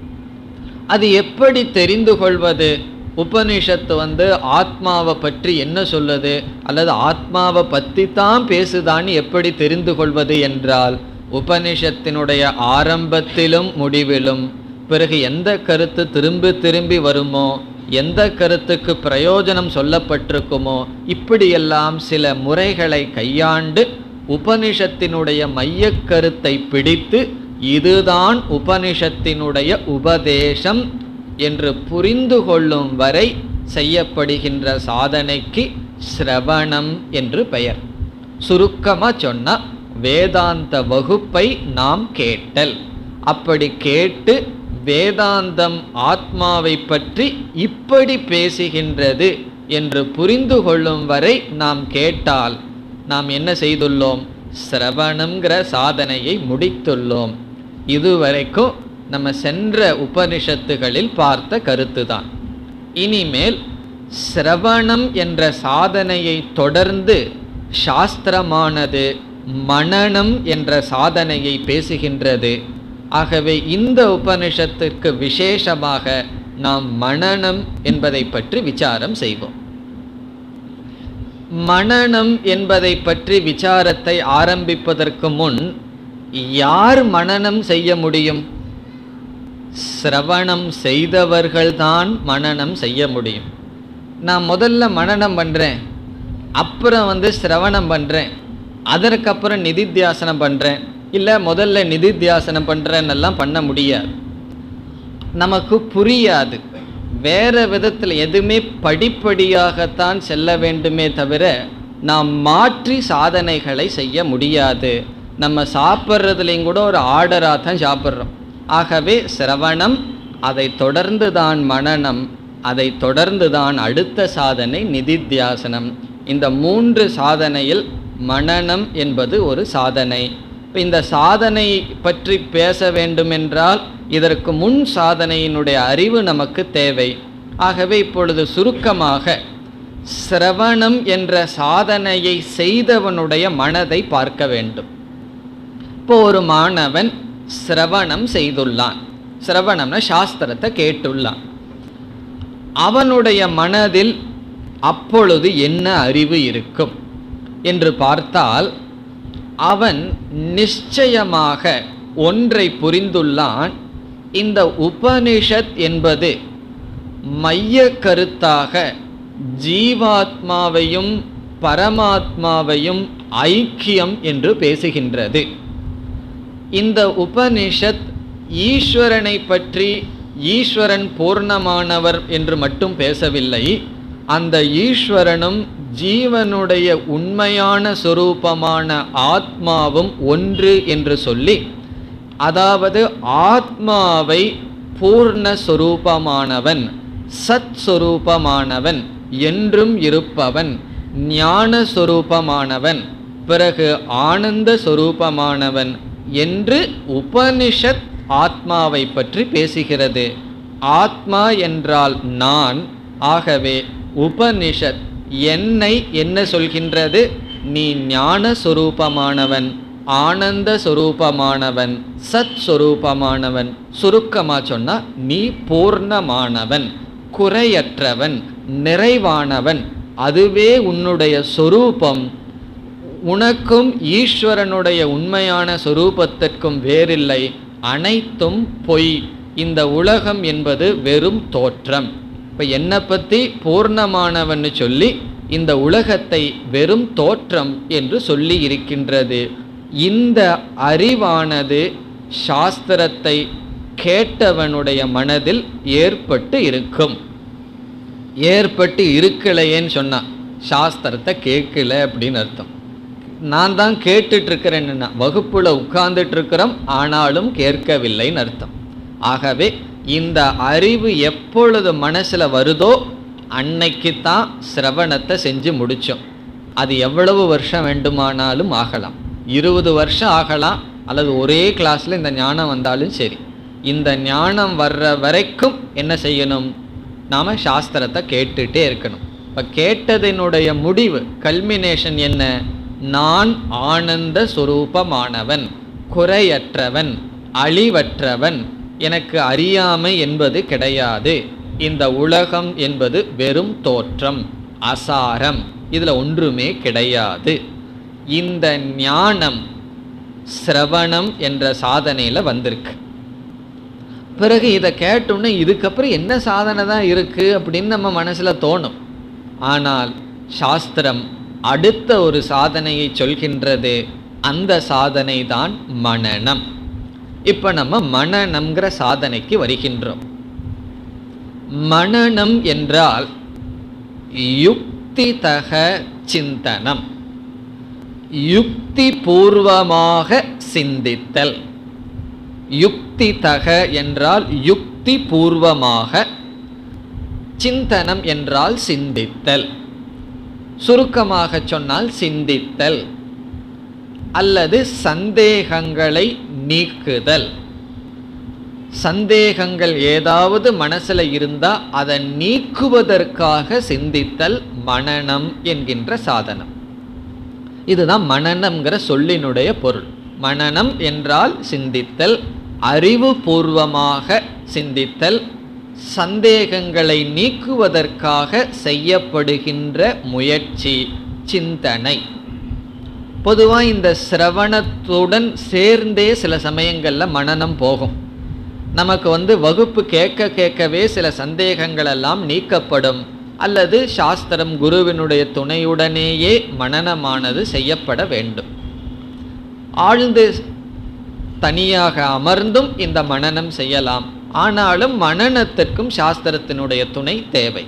அது எப்படி தெரிந்து கொள்வது உபனிஷத்து வந்து ஆத்மாவை பற்றி என்ன சொல்லுது அல்லது ஆத்மாவை பற்றி தான் பேசுதான்னு எப்படி தெரிந்து கொள்வது என்றால் உபனிஷத்தினுடைய ஆரம்பத்திலும் முடிவிலும் பிறகு எந்த கருத்து திரும்பி திரும்பி வருமோ எந்த கருத்துக்கு பிரயோஜனம் சொல்லப்பட்டிருக்குமோ இப்படியெல்லாம் சில முறைகளை கையாண்டு உபனிஷத்தினுடைய மையக் கருத்தை பிடித்து இதுதான் உபனிஷத்தினுடைய உபதேசம் என்று புரிந்து கொள்ளும் வரை செய்யப்படுகின்ற சாதனைக்கு சிரவணம் என்று பெயர் சுருக்கமாக சொன்னால் வேதாந்த வகுப்பை நாம் கேட்டல் அப்படி கேட்டு வேதாந்தம் ஆத்மாவை பற்றி இப்படி பேசுகின்றது என்று புரிந்து கொள்ளும் வரை நாம் கேட்டால் நாம் என்ன செய்துள்ளோம் சிரவணங்கிற சாதனையை முடித்துள்ளோம் இதுவரைக்கும் நம்ம சென்ற உபனிஷத்துகளில் பார்த்த கருத்துதான் இனிமேல் சிரவணம் என்ற சாதனையை தொடர்ந்து சாஸ்திரமானது மனனம் என்ற சாதனையை பேசுகின்றது ஆகவே இந்த உபனிஷத்துக்கு விசேஷமாக நாம் மனனம் என்பதை பற்றி விசாரம் செய்வோம் மனனம் என்பதை பற்றி விசாரத்தை ஆரம்பிப்பதற்கு முன் யார் மனனம் செய்ய முடியும் சிரவணம் செய்தவர்கள்தான் மனனம் செய்ய முடியும் நான் முதல்ல மனனம் பண்ணுறேன் அப்புறம் வந்து சிரவணம் பண்ணுறேன் அதற்கப்புறம் நிதித்தியாசனம் பண்ணுறேன் இல்லை முதல்ல நிதித்தியாசனம் பண்ணுறேன்னெல்லாம் பண்ண முடியாது நமக்கு புரியாது வேற விதத்தில் எதுவுமே படிப்படியாகத்தான் செல்ல வேண்டுமே தவிர நாம் மாற்றி சாதனைகளை செய்ய முடியாது நம்ம சாப்பிட்றதுலையும் கூட ஒரு ஆர்டராக தான் சாப்பிட்றோம் ஆகவே சிரவணம் அதை தொடர்ந்து தான் மனனம் அதை தொடர்ந்து தான் அடுத்த சாதனை நிதித்தியாசனம் இந்த மூன்று சாதனையில் மனனம் என்பது ஒரு சாதனை இப்போ இந்த சாதனை பற்றி பேச வேண்டுமென்றால் இதற்கு முன் சாதனையினுடைய அறிவு நமக்கு தேவை ஆகவே இப்பொழுது சுருக்கமாக சிரவணம் என்ற சாதனையை செய்தவனுடைய மனதை பார்க்க வேண்டும் இப்போ ஒரு மாணவன் சிரவணம் செய்துள்ளான் சிரவணம்னா சாஸ்திரத்தை கேட்டுள்ளான் அவனுடைய மனதில் அப்பொழுது என்ன அறிவு இருக்கும் என்று பார்த்தால் அவன் நிச்சயமாக ஒன்றை புரிந்துள்ளான் இந்த உபனிஷத் என்பது மைய கருத்தாக ஜீவாத்மாவையும் பரமாத்மாவையும் ஐக்கியம் என்று பேசுகின்றது இந்த உபனிஷத் ஈஸ்வரனை பற்றி ஈஸ்வரன் பூர்ணமானவர் என்று மட்டும் பேசவில்லை அந்த ஈஸ்வரனும் ஜீவனுடைய உண்மையான சொரூபமான ஆத்மாவும் ஒன்று என்று சொல்லி அதாவது ஆத்மாவை பூர்ண சொரூபமானவன் சத் சொரூபமானவன் என்றும் இருப்பவன் ஞான சொரூபமானவன் பிறகு ஆனந்த சொரூபமானவன் என்று உபனிஷத் ஆத்மாவை பற்றி பேசுகிறது ஆத்மா என்றால் நான் ஆகவே உபனிஷத் என்னை என்ன சொல்கின்றது நீ ஞான சொரூபமானவன் ஆனந்த சொரூபமானவன் சத் சொரூபமானவன் சுருக்கமா சொன்னா நீ பூர்ணமானவன் குறையற்றவன் நிறைவானவன் அதுவே உன்னுடைய சொரூபம் உனக்கும் ஈஸ்வரனுடைய உண்மையான சொரூபத்திற்கும் வேறில்லை அனைத்தும் பொய் இந்த உலகம் என்பது வெறும் தோற்றம் இப்போ என்னை பற்றி பூர்ணமானவன்னு சொல்லி இந்த உலகத்தை வெறும் தோற்றம் என்று சொல்லி இருக்கின்றது இந்த அறிவானது சாஸ்திரத்தை கேட்டவனுடைய மனதில் ஏற்பட்டு இருக்கும் ஏற்பட்டு இருக்கலையேன்னு சொன்னான் சாஸ்திரத்தை கேட்கல அப்படின்னு அர்த்தம் நான் தான் கேட்டுட்டு இருக்கிறேன்னா வகுப்புல உட்கார்ந்துட்டு இருக்கிறோம் ஆனாலும் கேட்கவில்லைன்னு அர்த்தம் ஆகவே இந்த அறிவு எப்பொழுது மனசுல வருதோ அன்னைக்கு தான் சிரவணத்தை செஞ்சு முடிச்சோம் அது எவ்வளவு வருஷம் வேண்டுமானாலும் ஆகலாம் இருபது வருஷம் ஆகலாம் அல்லது ஒரே கிளாஸ்ல இந்த ஞானம் வந்தாலும் சரி இந்த ஞானம் வர்ற வரைக்கும் என்ன செய்யணும் நாம சாஸ்திரத்தை கேட்டுட்டே இருக்கணும் இப்போ கேட்டதினுடைய முடிவு கல்மினேஷன் என்ன நான் ஆனந்த சுரூபமானவன் குறையற்றவன் அழிவற்றவன் எனக்கு அறியாமை என்பது கிடையாது இந்த உலகம் என்பது வெறும் தோற்றம் அசாரம் இதில் ஒன்றுமே கிடையாது இந்த ஞானம் சிரவணம் என்ற சாதனையில் வந்திருக்கு பிறகு இதை கேட்டோன்னே இதுக்கப்புறம் என்ன சாதனை தான் இருக்குது அப்படின்னு நம்ம மனசில் தோணும் ஆனால் சாஸ்திரம் அடுத்த ஒரு சாதனையை சொல்கின்றது அந்த சாதனை தான் மனனம் இப்போ நம்ம மனனம்ங்கிற சாதனைக்கு வருகின்றோம் மனனம் என்றால் யுக்திதக சிந்தனம் யுக்தி பூர்வமாக சிந்தித்தல் யுக்திதக என்றால் யுக்தி பூர்வமாக சிந்தனம் என்றால் சிந்தித்தல் சுருக்கமாக சொன்னால் சிந்தித்தல் அல்லது சந்தேகங்களை நீக்குதல் சந்தேகங்கள் ஏதாவது மனசுல இருந்தா அதை நீக்குவதற்காக சிந்தித்தல் மனனம் என்கின்ற சாதனம் இதுதான் மனனம்ங்கிற சொல்லினுடைய பொருள் மனனம் என்றால் சிந்தித்தல் அறிவுபூர்வமாக சிந்தித்தல் சந்தேகங்களை நீக்குவதற்காக செய்யப்படுகின்ற முயற்சி சிந்தனை பொதுவாக இந்த சிரவணத்துடன் சேர்ந்தே சில சமயங்களில் மனனம் போகும் நமக்கு வந்து வகுப்பு கேட்க கேட்கவே சில சந்தேகங்கள் எல்லாம் நீக்கப்படும் அல்லது சாஸ்திரம் குருவினுடைய துணையுடனேயே மனனமானது செய்யப்பட வேண்டும் ஆழ்ந்து தனியாக அமர்ந்தும் இந்த மனனம் செய்யலாம் ஆனாலும் மனனத்திற்கும் சாஸ்திரத்தினுடைய துணை தேவை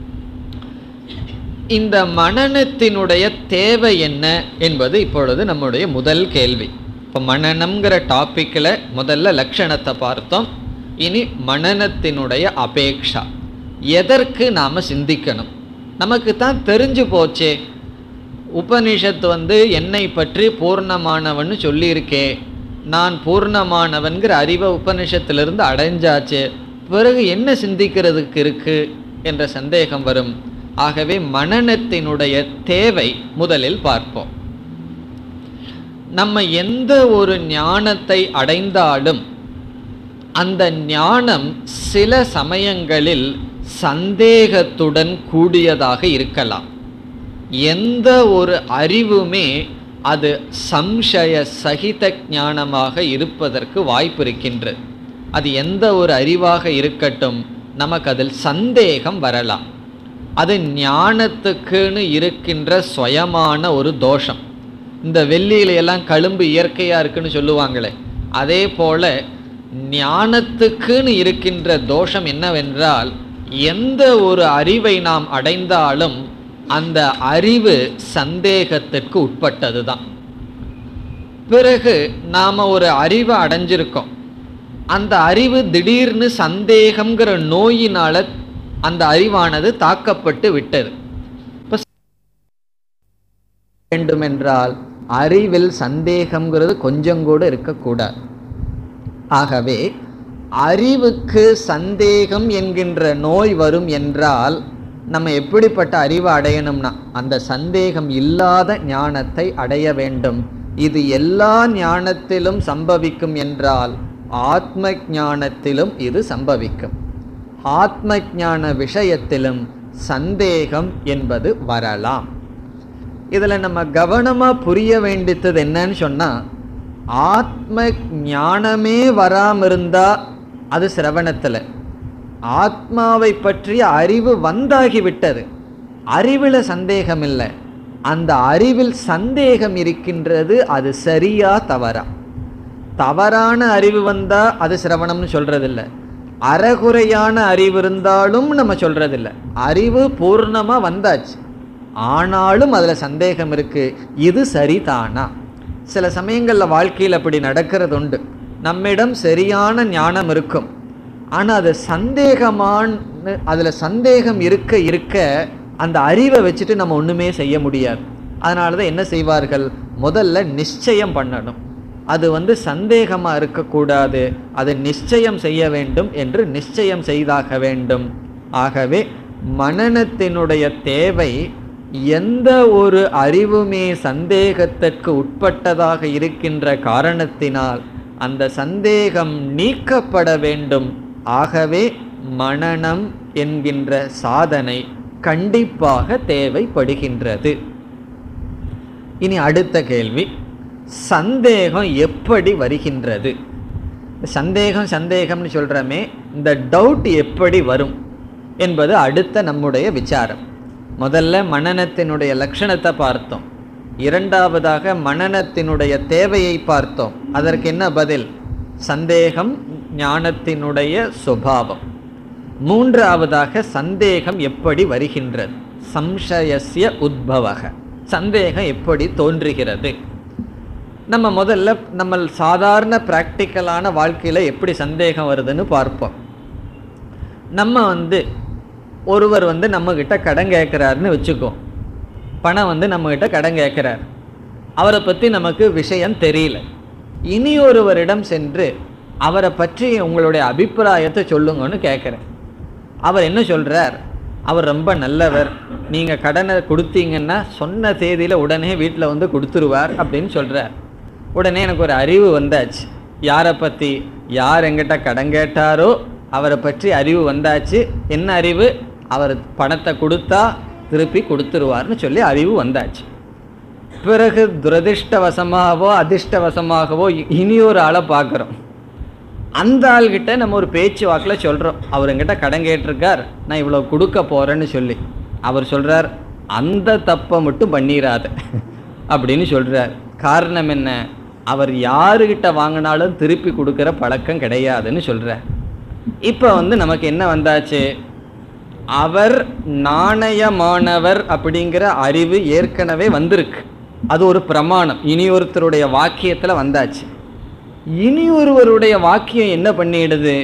இந்த மனனத்தினுடைய தேவை என்ன என்பது இப்பொழுது நம்முடைய முதல் கேள்வி இப்போ மனனம்ங்கிற டாப்பிக்கில் முதல்ல லட்சணத்தை பார்த்தோம் இனி மனனத்தினுடைய அபேக்ஷா எதற்கு நாம் சிந்திக்கணும் நமக்கு தான் தெரிஞ்சு போச்சே உபனிஷத்து வந்து என்னை பற்றி பூர்ணமானவன்னு சொல்லியிருக்கே நான் பூர்ணமானவன்கிற அறிவை உபனிஷத்திலிருந்து அடைஞ்சாச்சு பிறகு என்ன சிந்திக்கிறதுக்கு இருக்கு என்ற சந்தேகம் வரும் ஆகவே மனனத்தினுடைய தேவை முதலில் பார்ப்போம் நம்ம எந்த ஒரு ஞானத்தை அடைந்தாலும் அந்த ஞானம் சில சமயங்களில் சந்தேகத்துடன் கூடியதாக இருக்கலாம் எந்த ஒரு அறிவுமே அது சம்சய சகித ஞானமாக இருப்பதற்கு வாய்ப்பு இருக்கின்றது அது எந்த ஒரு அறிவாக இருக்கட்டும் நமக்கு அதில் சந்தேகம் வரலாம் அது ஞானத்துக்குன்னு இருக்கின்ற சுயமான ஒரு தோஷம் இந்த வெள்ளியில எல்லாம் கழும்பு இயற்கையாக இருக்குன்னு சொல்லுவாங்களே அதே போல ஞானத்துக்குன்னு இருக்கின்ற தோஷம் என்னவென்றால் எந்த ஒரு அறிவை நாம் அடைந்தாலும் அந்த அறிவு சந்தேகத்திற்கு உட்பட்டது தான் பிறகு நாம் ஒரு அறிவை அடைஞ்சிருக்கோம் அந்த அறிவு திடீர்னு சந்தேகம்ங்கிற நோயினால அந்த அறிவானது தாக்கப்பட்டு விட்டது இப்போ வேண்டுமென்றால் அறிவில் சந்தேகம்ங்கிறது கொஞ்சம் கூட இருக்கக்கூடாது ஆகவே அறிவுக்கு சந்தேகம் என்கின்ற நோய் வரும் என்றால் நம்ம எப்படிப்பட்ட அறிவை அடையணும்னா அந்த சந்தேகம் இல்லாத ஞானத்தை அடைய வேண்டும் இது எல்லா ஞானத்திலும் சம்பவிக்கும் என்றால் ஆத்ம ஞானத்திலும் இது சம்பவிக்கும் ஆத்ம ஞான விஷயத்திலும் சந்தேகம் என்பது வரலாம் இதில் நம்ம கவனமாக புரிய வேண்டியது என்னன்னு சொன்னால் ஆத்ம ஞானமே வராமல் இருந்தால் அது சிரவணத்தில் ஆத்மாவை பற்றிய அறிவு வந்தாகிவிட்டது அறிவில் சந்தேகம் இல்லை அந்த அறிவில் சந்தேகம் இருக்கின்றது அது சரியா தவறா தவறான அறிவு வந்தால் அது சிரவணம்னு சொல்கிறதில்ல அறகுறையான அறிவு இருந்தாலும் நம்ம சொல்கிறதில்ல அறிவு பூர்ணமாக வந்தாச்சு ஆனாலும் அதில் சந்தேகம் இருக்குது இது சரிதானா சில சமயங்களில் வாழ்க்கையில் அப்படி நடக்கிறது உண்டு நம்மிடம் சரியான ஞானம் இருக்கும் ஆனால் அது சந்தேகமான அதில் சந்தேகம் இருக்க இருக்க அந்த அறிவை வச்சுட்டு நம்ம ஒன்றுமே செய்ய முடியாது அதனால தான் என்ன செய்வார்கள் முதல்ல நிச்சயம் பண்ணணும் அது வந்து சந்தேகமாக இருக்கக்கூடாது அது நிச்சயம் செய்ய வேண்டும் என்று நிச்சயம் செய்தாக வேண்டும் ஆகவே மனனத்தினுடைய தேவை எந்த ஒரு அறிவுமே சந்தேகத்திற்கு உட்பட்டதாக இருக்கின்ற காரணத்தினால் அந்த சந்தேகம் நீக்கப்பட வேண்டும் ஆகவே மனனம் என்கின்ற சாதனை கண்டிப்பாக தேவைப்படுகின்றது இனி அடுத்த கேள்வி சந்தேகம் எப்படி வருகின்றது சந்தேகம் சந்தேகம்னு சொல்கிறோமே இந்த டவுட் எப்படி வரும் என்பது அடுத்த நம்முடைய விசாரம் முதல்ல மனனத்தினுடைய லட்சணத்தை பார்த்தோம் இரண்டாவதாக மனனத்தினுடைய தேவையை பார்த்தோம் அதற்கு என்ன பதில் சந்தேகம் ஞானத்தினுடைய சுபாவம் மூன்றாவதாக சந்தேகம் எப்படி வருகின்றது சம்சயசிய உத்பவக சந்தேகம் எப்படி தோன்றுகிறது நம்ம முதல்ல நம்ம சாதாரண ப்ராக்டிக்கலான வாழ்க்கையில் எப்படி சந்தேகம் வருதுன்னு பார்ப்போம் நம்ம வந்து ஒருவர் வந்து நம்மக்கிட்ட கடன் கேட்குறாருன்னு வச்சுக்கோ பணம் வந்து நம்மக்கிட்ட கடன் கேட்குறார் அவரை பற்றி நமக்கு விஷயம் தெரியல இனி ஒருவரிடம் சென்று அவரை பற்றி உங்களுடைய அபிப்பிராயத்தை சொல்லுங்கன்னு கேட்குறேன் அவர் என்ன சொல்கிறார் அவர் ரொம்ப நல்லவர் நீங்கள் கடனை கொடுத்தீங்கன்னா சொன்ன தேதியில் உடனே வீட்டில் வந்து கொடுத்துருவார் அப்படின்னு சொல்கிறார் உடனே எனக்கு ஒரு அறிவு வந்தாச்சு யாரை பற்றி யார் எங்கிட்ட கடன் கேட்டாரோ அவரை பற்றி அறிவு வந்தாச்சு என்ன அறிவு அவர் பணத்தை கொடுத்தா திருப்பி கொடுத்துருவார்னு சொல்லி அறிவு வந்தாச்சு பிறகு துரதிர்ஷ்டவசமாகவோ அதிர்ஷ்டவசமாகவோ இ- இனி ஒரு ஆளை பார்க்குறோம் அந்த ஆள்கிட்ட நம்ம ஒரு பேச்சு வாக்கில் சொல்கிறோம் அவர் எங்கிட்ட கடன் கேட்டிருக்கார் நான் இவ்வளோ கொடுக்க போகிறேன்னு சொல்லி அவர் சொல்கிறார் அந்த தப்பை மட்டும் பண்ணிடாத அப்படின்னு சொல்கிறார் காரணம் என்ன அவர் யாருக்கிட்ட வாங்கினாலும் திருப்பி கொடுக்குற பழக்கம் கிடையாதுன்னு சொல்கிறார் இப்போ வந்து நமக்கு என்ன வந்தாச்சு அவர் நாணயமானவர் அப்படிங்கிற அறிவு ஏற்கனவே வந்திருக்கு அது ஒரு பிரமாணம் இனி ஒருத்தருடைய வாக்கியத்தில் வந்தாச்சு இனி ஒருவருடைய வாக்கியம் என்ன பண்ணிடுது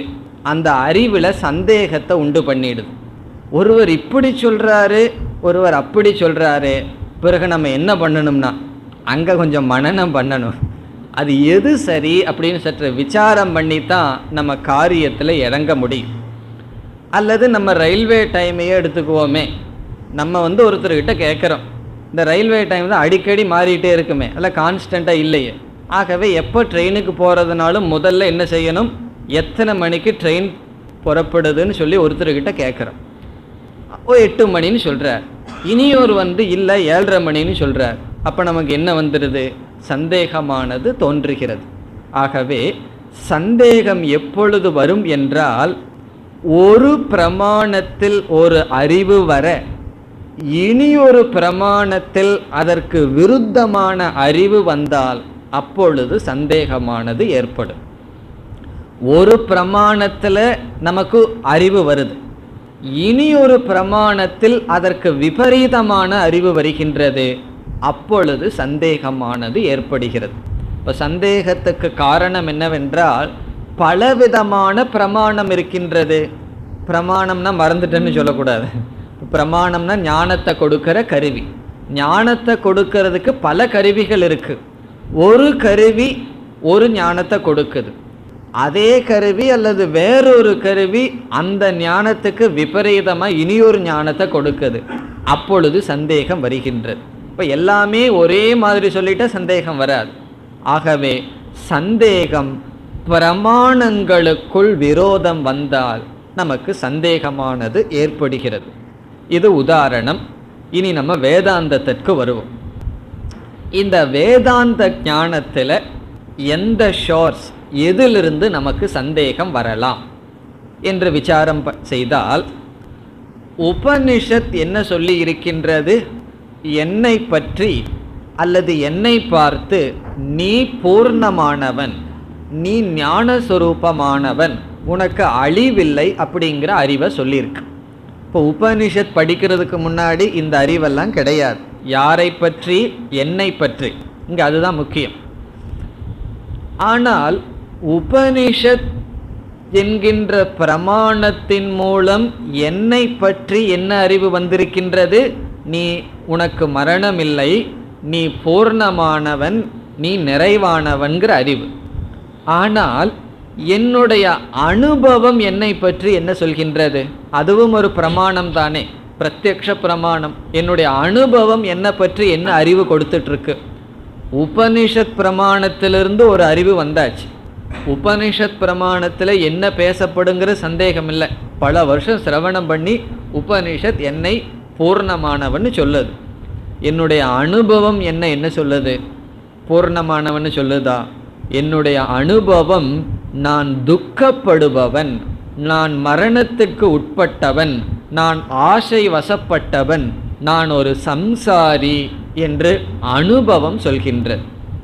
அந்த அறிவில் சந்தேகத்தை உண்டு பண்ணிடுது ஒருவர் இப்படி சொல்கிறாரு ஒருவர் அப்படி சொல்கிறாரு பிறகு நம்ம என்ன பண்ணணும்னா அங்கே கொஞ்சம் மனனம் பண்ணணும் அது எது சரி அப்படின்னு சற்று விசாரம் பண்ணி தான் நம்ம காரியத்தில் இறங்க முடியும் அல்லது நம்ம ரயில்வே டைமையே எடுத்துக்குவோமே நம்ம வந்து ஒருத்தர்கிட்ட கேட்குறோம் இந்த ரயில்வே டைம் தான் அடிக்கடி மாறிட்டே இருக்குமே அல்ல கான்ஸ்டண்ட்டாக இல்லையே ஆகவே எப்போ ட்ரெயினுக்கு போகிறதுனாலும் முதல்ல என்ன செய்யணும் எத்தனை மணிக்கு ட்ரெயின் புறப்படுதுன்னு சொல்லி ஒருத்தர்கிட்ட கேட்குறோம் ஓ எட்டு மணின்னு சொல்கிறார் இனியொரு வந்து இல்லை ஏழரை மணின்னு சொல்கிறார் அப்போ நமக்கு என்ன வந்துடுது சந்தேகமானது தோன்றுகிறது ஆகவே சந்தேகம் எப்பொழுது வரும் என்றால் ஒரு பிரமாணத்தில் ஒரு அறிவு வர இனியொரு பிரமாணத்தில் அதற்கு விருத்தமான அறிவு வந்தால் அப்பொழுது சந்தேகமானது ஏற்படும் ஒரு பிரமாணத்தில் நமக்கு அறிவு வருது இனி ஒரு பிரமாணத்தில் அதற்கு விபரீதமான அறிவு வருகின்றது அப்பொழுது சந்தேகமானது ஏற்படுகிறது இப்போ சந்தேகத்துக்கு காரணம் என்னவென்றால் பலவிதமான பிரமாணம் இருக்கின்றது பிரமாணம்னா மறந்துட்டேன்னு சொல்லக்கூடாது பிரமாணம்னா ஞானத்தை கொடுக்கிற கருவி ஞானத்தை கொடுக்கறதுக்கு பல கருவிகள் இருக்கு ஒரு கருவி ஒரு ஞானத்தை கொடுக்குது அதே கருவி அல்லது வேறொரு கருவி அந்த ஞானத்துக்கு விபரீதமாக இனியொரு ஞானத்தை கொடுக்குது அப்பொழுது சந்தேகம் வருகின்றது இப்போ எல்லாமே ஒரே மாதிரி சொல்லிட்டா சந்தேகம் வராது ஆகவே சந்தேகம் பிரமாணங்களுக்குள் விரோதம் வந்தால் நமக்கு சந்தேகமானது ஏற்படுகிறது இது உதாரணம் இனி நம்ம வேதாந்தத்திற்கு வருவோம் இந்த வேதாந்த ஞானத்தில் எந்த ஷோர்ஸ் எதிலிருந்து நமக்கு சந்தேகம் வரலாம் என்று விசாரம் ப- செய்தால் உபனிஷத் என்ன சொல்லி இருக்கின்றது என்னை பற்றி அல்லது என்னை பார்த்து நீ பூர்ணமானவன் நீ ஞானஸ்வரூபமானவன் உனக்கு அழிவில்லை அப்படிங்கிற அறிவை சொல்லியிருக்கு இப்போ உபனிஷத் படிக்கிறதுக்கு முன்னாடி இந்த அறிவெல்லாம் கிடையாது யாரை பற்றி என்னை பற்றி இங்கே அதுதான் முக்கியம் ஆனால் உபனிஷத் என்கின்ற பிரமாணத்தின் மூலம் என்னை பற்றி என்ன அறிவு வந்திருக்கின்றது நீ உனக்கு மரணமில்லை நீ பூர்ணமானவன் நீ நிறைவானவன்கிற அறிவு ஆனால் என்னுடைய அனுபவம் என்னை பற்றி என்ன சொல்கின்றது அதுவும் ஒரு பிரமாணம் தானே பிரத்யக்ஷ பிரமாணம் என்னுடைய அனுபவம் என்னை பற்றி என்ன அறிவு கொடுத்துட்டு இருக்கு உபனிஷத் பிரமாணத்திலிருந்து ஒரு அறிவு வந்தாச்சு உபனிஷத் பிரமாணத்தில் என்ன பேசப்படுங்கிற சந்தேகம் இல்லை பல வருஷம் சிரவணம் பண்ணி உபனிஷத் என்னை பூர்ணமானவன்னு சொல்லுது என்னுடைய அனுபவம் என்ன என்ன சொல்லுது பூர்ணமானவன்னு சொல்லுதா என்னுடைய அனுபவம் நான் துக்கப்படுபவன் நான் மரணத்துக்கு உட்பட்டவன் நான் ஆசை வசப்பட்டவன் நான் ஒரு சம்சாரி என்று அனுபவம் சொல்கின்றது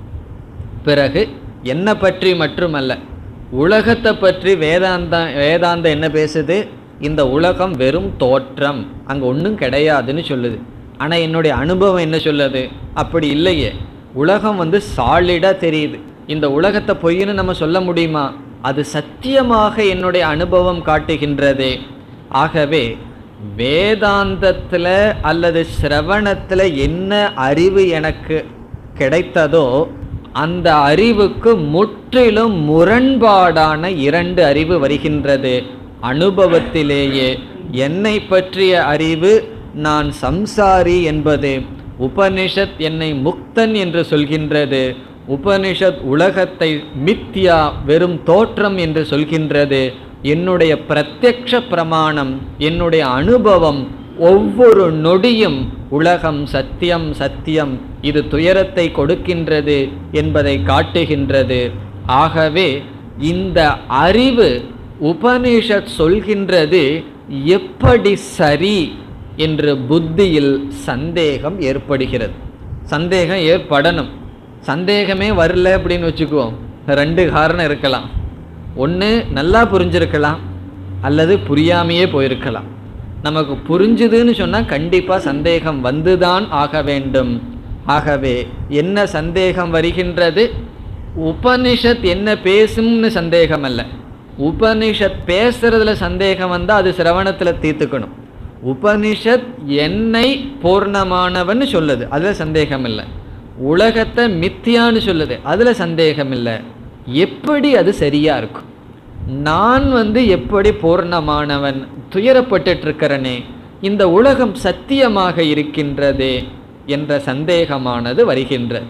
பிறகு என்ன பற்றி மட்டுமல்ல உலகத்தை பற்றி வேதாந்த வேதாந்தம் என்ன பேசுது இந்த உலகம் வெறும் தோற்றம் அங்கே ஒன்றும் கிடையாதுன்னு சொல்லுது ஆனால் என்னுடைய அனுபவம் என்ன சொல்லுது அப்படி இல்லையே உலகம் வந்து சாலிடாக தெரியுது இந்த உலகத்தை பொய்ன்னு நம்ம சொல்ல முடியுமா அது சத்தியமாக என்னுடைய அனுபவம் காட்டுகின்றதே ஆகவே வேதாந்தத்தில் அல்லது சிரவணத்தில் என்ன அறிவு எனக்கு கிடைத்ததோ அந்த அறிவுக்கு முற்றிலும் முரண்பாடான இரண்டு அறிவு வருகின்றது அனுபவத்திலேயே என்னை பற்றிய அறிவு நான் சம்சாரி என்பது உபனிஷத் என்னை முக்தன் என்று சொல்கின்றது உபனிஷத் உலகத்தை மித்யா வெறும் தோற்றம் என்று சொல்கின்றது என்னுடைய பிரத்யக்ஷ பிரமாணம் என்னுடைய அனுபவம் ஒவ்வொரு நொடியும் உலகம் சத்தியம் சத்தியம் இது துயரத்தை கொடுக்கின்றது என்பதை காட்டுகின்றது ஆகவே இந்த அறிவு உபனிஷத் சொல்கின்றது எப்படி சரி என்று புத்தியில் சந்தேகம் ஏற்படுகிறது சந்தேகம் ஏற்படணும் சந்தேகமே வரல அப்படின்னு வச்சுக்குவோம் ரெண்டு காரணம் இருக்கலாம் ஒன்று நல்லா புரிஞ்சிருக்கலாம் அல்லது புரியாமையே போயிருக்கலாம் நமக்கு புரிஞ்சுதுன்னு சொன்னால் கண்டிப்பாக சந்தேகம் வந்துதான் ஆக வேண்டும் ஆகவே என்ன சந்தேகம் வருகின்றது உபனிஷத் என்ன பேசும்னு சந்தேகம் அல்ல உபனிஷத் பேசுறதுல சந்தேகம் வந்தால் அது சிரவணத்தில் தீர்த்துக்கணும் உபனிஷத் என்னை பூர்ணமானவன்னு சொல்லுது அதில் சந்தேகம் இல்லை உலகத்தை மித்தியான்னு சொல்லுது அதில் சந்தேகம் இல்லை எப்படி அது சரியா இருக்கும் நான் வந்து எப்படி பூர்ணமானவன் துயரப்பட்டுட்டு இருக்கிறனே இந்த உலகம் சத்தியமாக இருக்கின்றதே என்ற சந்தேகமானது வருகின்றது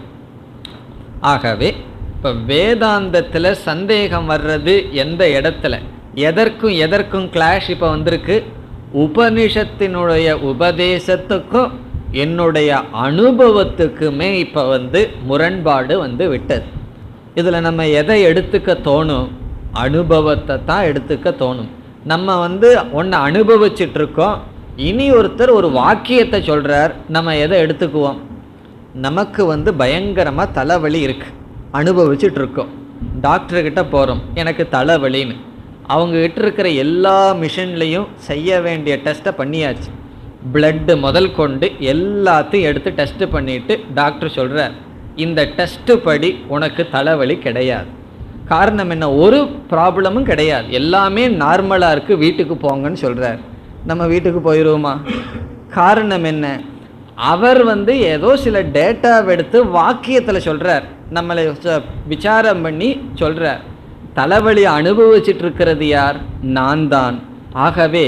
ஆகவே இப்போ வேதாந்தத்தில் சந்தேகம் வர்றது எந்த இடத்துல எதற்கும் எதற்கும் கிளாஷ் இப்போ வந்திருக்கு உபனிஷத்தினுடைய உபதேசத்துக்கும் என்னுடைய அனுபவத்துக்குமே இப்போ வந்து முரண்பாடு வந்து விட்டது இதில் நம்ம எதை எடுத்துக்க தோணும் அனுபவத்தை தான் எடுத்துக்க தோணும் நம்ம வந்து ஒன்று அனுபவிச்சுட்டு இருக்கோம் இனி ஒருத்தர் ஒரு வாக்கியத்தை சொல்கிறார் நம்ம எதை எடுத்துக்குவோம் நமக்கு வந்து பயங்கரமாக தலைவலி இருக்கு அனுபவிச்சுட்டு இருக்கோம் டாக்டர்கிட்ட போகிறோம் எனக்கு தலைவலின்னு அவங்க கிட்ட இருக்கிற எல்லா மிஷின்லேயும் செய்ய வேண்டிய டெஸ்ட்டை பண்ணியாச்சு பிளட்டு முதல் கொண்டு எல்லாத்தையும் எடுத்து டெஸ்ட் பண்ணிட்டு டாக்டர் சொல்கிறார் இந்த டெஸ்ட்டு படி உனக்கு தலைவலி கிடையாது காரணம் என்ன ஒரு ப்ராப்ளமும் கிடையாது எல்லாமே நார்மலாக இருக்குது வீட்டுக்கு போங்கன்னு சொல்கிறார் நம்ம வீட்டுக்கு போயிடுவோமா காரணம் என்ன அவர் வந்து ஏதோ சில டேட்டாவை எடுத்து வாக்கியத்தில் சொல்கிறார் நம்மளை ச- விசாரம் பண்ணி சொல்கிறார் தலைவலி அனுபவிச்சுட்டு இருக்கிறது யார் நான் தான் ஆகவே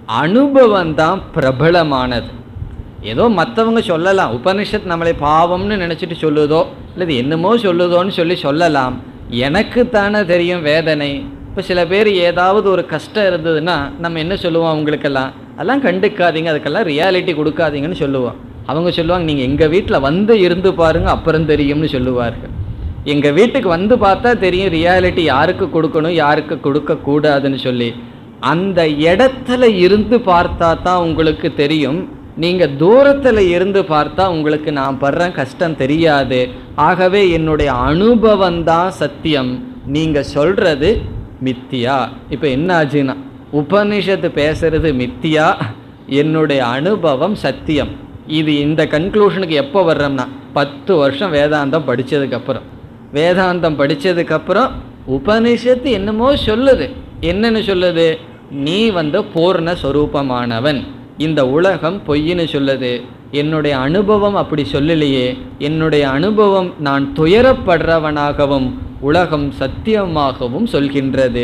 அனுபவம் தான் பிரபலமானது ஏதோ மற்றவங்க சொல்லலாம் உபனிஷத் நம்மளை பாவம்னு நினச்சிட்டு சொல்லுதோ அல்லது என்னமோ சொல்லுதோன்னு சொல்லி சொல்லலாம் எனக்கு தானே தெரியும் வேதனை இப்போ சில பேர் ஏதாவது ஒரு கஷ்டம் இருந்ததுன்னா நம்ம என்ன சொல்லுவோம் அவங்களுக்கெல்லாம் அதெல்லாம் கண்டுக்காதீங்க அதுக்கெல்லாம் ரியாலிட்டி கொடுக்காதீங்கன்னு சொல்லுவோம் அவங்க சொல்லுவாங்க நீங்கள் எங்கள் வீட்டில் வந்து இருந்து பாருங்க அப்புறம் தெரியும்னு சொல்லுவார்கள் எங்கள் வீட்டுக்கு வந்து பார்த்தா தெரியும் ரியாலிட்டி யாருக்கு கொடுக்கணும் யாருக்கு கொடுக்கக்கூடாதுன்னு சொல்லி அந்த இடத்துல இருந்து பார்த்தா தான் உங்களுக்கு தெரியும் நீங்கள் தூரத்தில் இருந்து பார்த்தா உங்களுக்கு நான் படுற கஷ்டம் தெரியாது ஆகவே என்னுடைய அனுபவம் தான் சத்தியம் நீங்கள் சொல்கிறது மித்தியா இப்போ என்ன ஆச்சுன்னா உபனிஷத்து பேசுறது மித்தியா என்னுடைய அனுபவம் சத்தியம் இது இந்த கன்க்ளூஷனுக்கு எப்போ வர்றோம்னா பத்து வருஷம் வேதாந்தம் படித்ததுக்கப்புறம் வேதாந்தம் படித்ததுக்கப்புறம் உபனிஷத்து என்னமோ சொல்லுது என்னன்னு சொல்லுது நீ வந்து பூர்ண சொரூபமானவன் இந்த உலகம் பொய்ன்னு சொல்லுது என்னுடைய அனுபவம் அப்படி சொல்லலையே என்னுடைய அனுபவம் நான் துயரப்படுறவனாகவும் உலகம் சத்தியமாகவும் சொல்கின்றது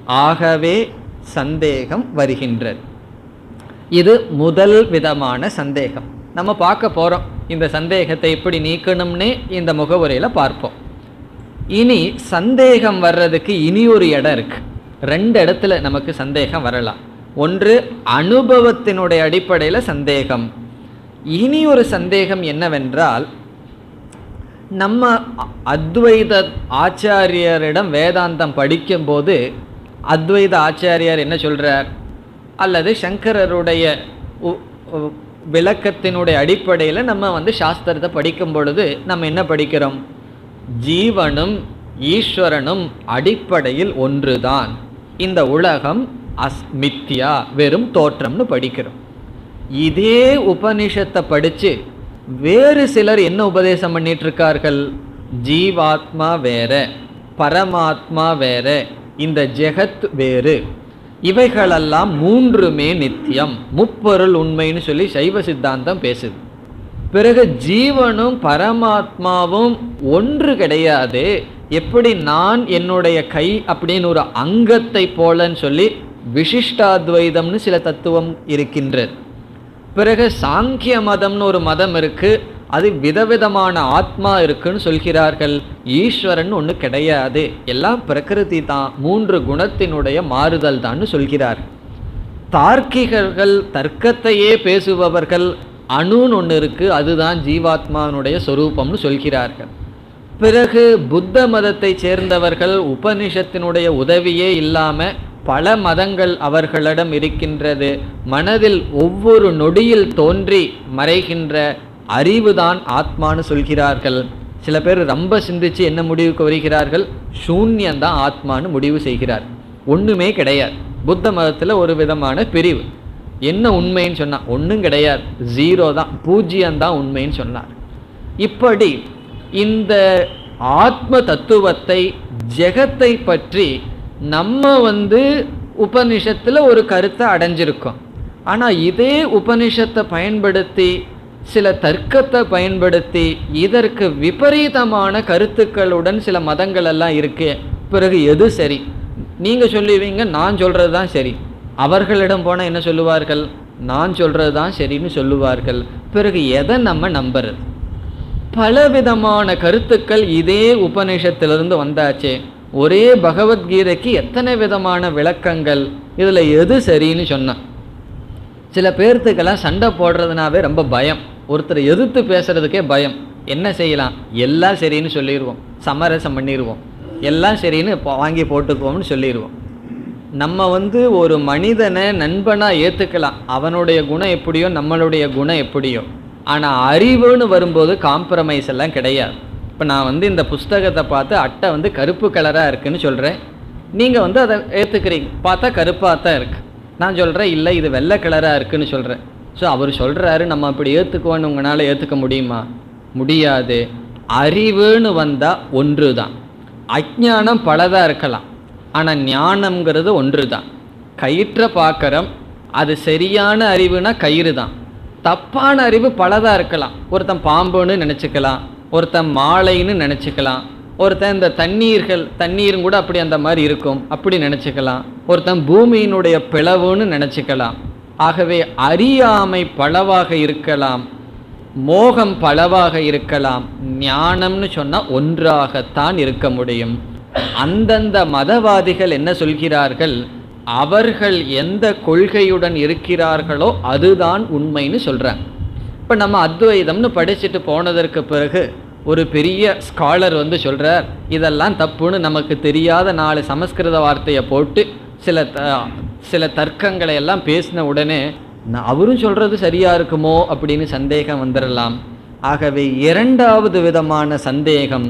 ஆகவே சந்தேகம் வருகின்றது இது முதல் விதமான சந்தேகம் நம்ம பார்க்க போகிறோம் இந்த சந்தேகத்தை எப்படி நீக்கணும்னே இந்த முகவுரையில் பார்ப்போம் இனி சந்தேகம் வர்றதுக்கு இனி ஒரு இடம் இருக்கு ரெண்டு இடத்துல நமக்கு சந்தேகம் வரலாம் ஒன்று அனுபவத்தினுடைய அடிப்படையில் சந்தேகம் இனி ஒரு சந்தேகம் என்னவென்றால் நம்ம அ- அத்வைத ஆச்சாரியரிடம் வேதாந்தம் படிக்கும்போது அத்வைத ஆச்சாரியார் என்ன சொல்றார் அல்லது சங்கரருடைய உ- உ- விளக்கத்தினுடைய அடிப்படையில் நம்ம வந்து சாஸ்திரத்தை படிக்கும் பொழுது நம்ம என்ன படிக்கிறோம் ஜீவனும் ஈஸ்வரனும் அடிப்படையில் ஒன்றுதான் இந்த உலகம் அஸ் மித்யா வெறும் தோற்றம்னு படிக்கிறோம் இதே உபனிஷத்தை படித்து வேறு சிலர் என்ன உபதேசம் பண்ணிட்டு இருக்கார்கள் ஜீவாத்மா வேற பரமாத்மா வேற இந்த ஜெகத் வேறு இவைகளெல்லாம் மூன்றுமே நித்தியம் முப்பொருள் உண்மைன்னு சொல்லி சைவ சித்தாந்தம் பேசுது பிறகு ஜீவனும் பரமாத்மாவும் ஒன்று கிடையாது எப்படி நான் என்னுடைய கை அப்படின்னு ஒரு அங்கத்தை போலன்னு சொல்லி விசிஷ்டாத்வைதம்னு சில தத்துவம் இருக்கின்றது பிறகு சாங்கிய மதம்னு ஒரு மதம் இருக்கு அது விதவிதமான ஆத்மா இருக்குன்னு சொல்கிறார்கள் ஈஸ்வரன் ஒன்று கிடையாது எல்லாம் பிரகிருதி தான் மூன்று குணத்தினுடைய மாறுதல் தான்னு சொல்கிறார் தார்க்கிகர்கள் தர்க்கத்தையே பேசுபவர்கள் அணுன்னு ஒன்று இருக்கு அதுதான் ஜீவாத்மாவினுடைய சொரூபம்னு சொல்கிறார்கள் பிறகு புத்த மதத்தை சேர்ந்தவர்கள் உபனிஷத்தினுடைய உதவியே இல்லாம பல மதங்கள் அவர்களிடம் இருக்கின்றது மனதில் ஒவ்வொரு நொடியில் தோன்றி மறைகின்ற அறிவுதான் ஆத்மான்னு சொல்கிறார்கள் சில பேர் ரொம்ப சிந்திச்சு என்ன முடிவுக்கு வருகிறார்கள் சூன்யந்தான் ஆத்மான்னு முடிவு செய்கிறார் ஒண்ணுமே கிடையாது புத்த மதத்துல ஒரு விதமான பிரிவு என்ன உண்மைன்னு சொன்னா ஒண்ணும் கிடையாது ஜீரோ தான் பூஜ்ஜியம் தான் உண்மைன்னு சொன்னார் இப்படி இந்த ஆத்ம தத்துவத்தை ஜெகத்தை பற்றி நம்ம வந்து உபனிஷத்துல ஒரு கருத்தை அடைஞ்சிருக்கோம் ஆனா இதே உபனிஷத்தை பயன்படுத்தி சில தர்க்கத்தை பயன்படுத்தி இதற்கு விபரீதமான கருத்துக்களுடன் சில மதங்கள் எல்லாம் இருக்கு பிறகு எது சரி நீங்க சொல்லுவீங்க நான் சொல்றது தான் சரி அவர்களிடம் போனால் என்ன சொல்லுவார்கள் நான் சொல்றது தான் சரின்னு சொல்லுவார்கள் பிறகு எதை நம்ம நம்புறது பலவிதமான கருத்துக்கள் இதே உபநிஷத்திலிருந்து வந்தாச்சே ஒரே பகவத்கீதைக்கு எத்தனை விதமான விளக்கங்கள் இதில் எது சரின்னு சொன்னான் சில பேர்த்துக்கெல்லாம் சண்டை போடுறதுனாவே ரொம்ப பயம் ஒருத்தர் எதிர்த்து பேசுறதுக்கே பயம் என்ன செய்யலாம் எல்லாம் சரின்னு சொல்லிடுவோம் சமரசம் பண்ணிடுவோம் எல்லாம் சரின்னு இப்போ வாங்கி போட்டுக்குவோம்னு சொல்லிடுவோம் நம்ம வந்து ஒரு மனிதனை நண்பனாக ஏற்றுக்கலாம் அவனுடைய குணம் எப்படியோ நம்மளுடைய குணம் எப்படியோ ஆனால் அறிவுன்னு வரும்போது காம்ப்ரமைஸ் எல்லாம் கிடையாது இப்போ நான் வந்து இந்த புஸ்தகத்தை பார்த்து அட்டை வந்து கருப்பு கலராக இருக்குன்னு சொல்கிறேன் நீங்கள் வந்து அதை ஏற்றுக்கிறீங்க பார்த்தா கருப்பாக தான் இருக்கு நான் சொல்கிறேன் இல்லை இது வெள்ளை கலராக இருக்குன்னு சொல்கிறேன் ஸோ அவர் சொல்கிறாரு நம்ம அப்படி ஏற்றுக்குவோன்னு உங்களால் ஏற்றுக்க முடியுமா முடியாது அறிவுன்னு வந்தால் ஒன்று தான் அஜ்ஞானம் பலதாக இருக்கலாம் ஆனால் ஞானம்ங்கிறது ஒன்று தான் கயிற்றை பார்க்குறோம் அது சரியான அறிவுனா கயிறு தான் தப்பான அறிவு பலதாக இருக்கலாம் ஒருத்தன் பாம்புன்னு நினச்சிக்கலாம் ஒருத்தன் மாலைன்னு நினச்சிக்கலாம் ஒருத்தன் இந்த தண்ணீர்கள் தண்ணீரும் கூட அப்படி அந்த மாதிரி இருக்கும் அப்படி நினச்சிக்கலாம் ஒருத்தன் பூமியினுடைய பிளவுன்னு நினச்சிக்கலாம் ஆகவே அறியாமை பலவாக இருக்கலாம் மோகம் பலவாக இருக்கலாம் ஞானம்னு சொன்னால் ஒன்றாகத்தான் இருக்க முடியும் அந்தந்த மதவாதிகள் என்ன சொல்கிறார்கள் அவர்கள் எந்த கொள்கையுடன் இருக்கிறார்களோ அதுதான் உண்மைன்னு சொல்கிறாங்க இப்போ நம்ம அத்வைதம்னு படிச்சுட்டு போனதற்கு பிறகு ஒரு பெரிய ஸ்காலர் வந்து சொல்கிறார் இதெல்லாம் தப்புன்னு நமக்கு தெரியாத நாலு சமஸ்கிருத வார்த்தையை போட்டு சில த சில தர்க்கங்களை எல்லாம் பேசின உடனே நான் அவரும் சொல்கிறது சரியாக இருக்குமோ அப்படின்னு சந்தேகம் வந்துடலாம் ஆகவே இரண்டாவது விதமான சந்தேகம்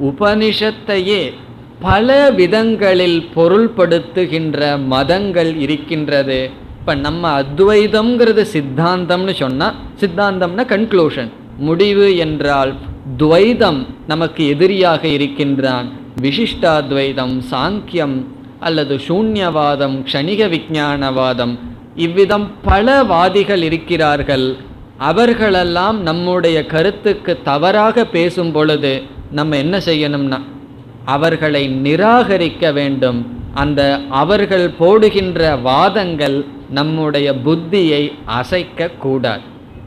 உபனிஷத்தையே பல விதங்களில் பொருள்படுத்துகின்ற மதங்கள் இருக்கின்றது இப்போ நம்ம அத்வைதம்ங்கிறது சித்தாந்தம்னு சொன்னால் சித்தாந்தம்னா கன்க்ளூஷன் முடிவு என்றால் துவைதம் நமக்கு எதிரியாக இருக்கின்றான் விசிஷ்டாத்வைதம் சாங்கியம் அல்லது சூன்யவாதம் க்ஷணிக விஞ்ஞானவாதம் இவ்விதம் பல வாதிகள் இருக்கிறார்கள் அவர்களெல்லாம் நம்முடைய கருத்துக்கு தவறாக பேசும் பொழுது நம்ம என்ன செய்யணும்னா அவர்களை நிராகரிக்க வேண்டும் அந்த அவர்கள் போடுகின்ற வாதங்கள் நம்முடைய புத்தியை அசைக்க கூடாது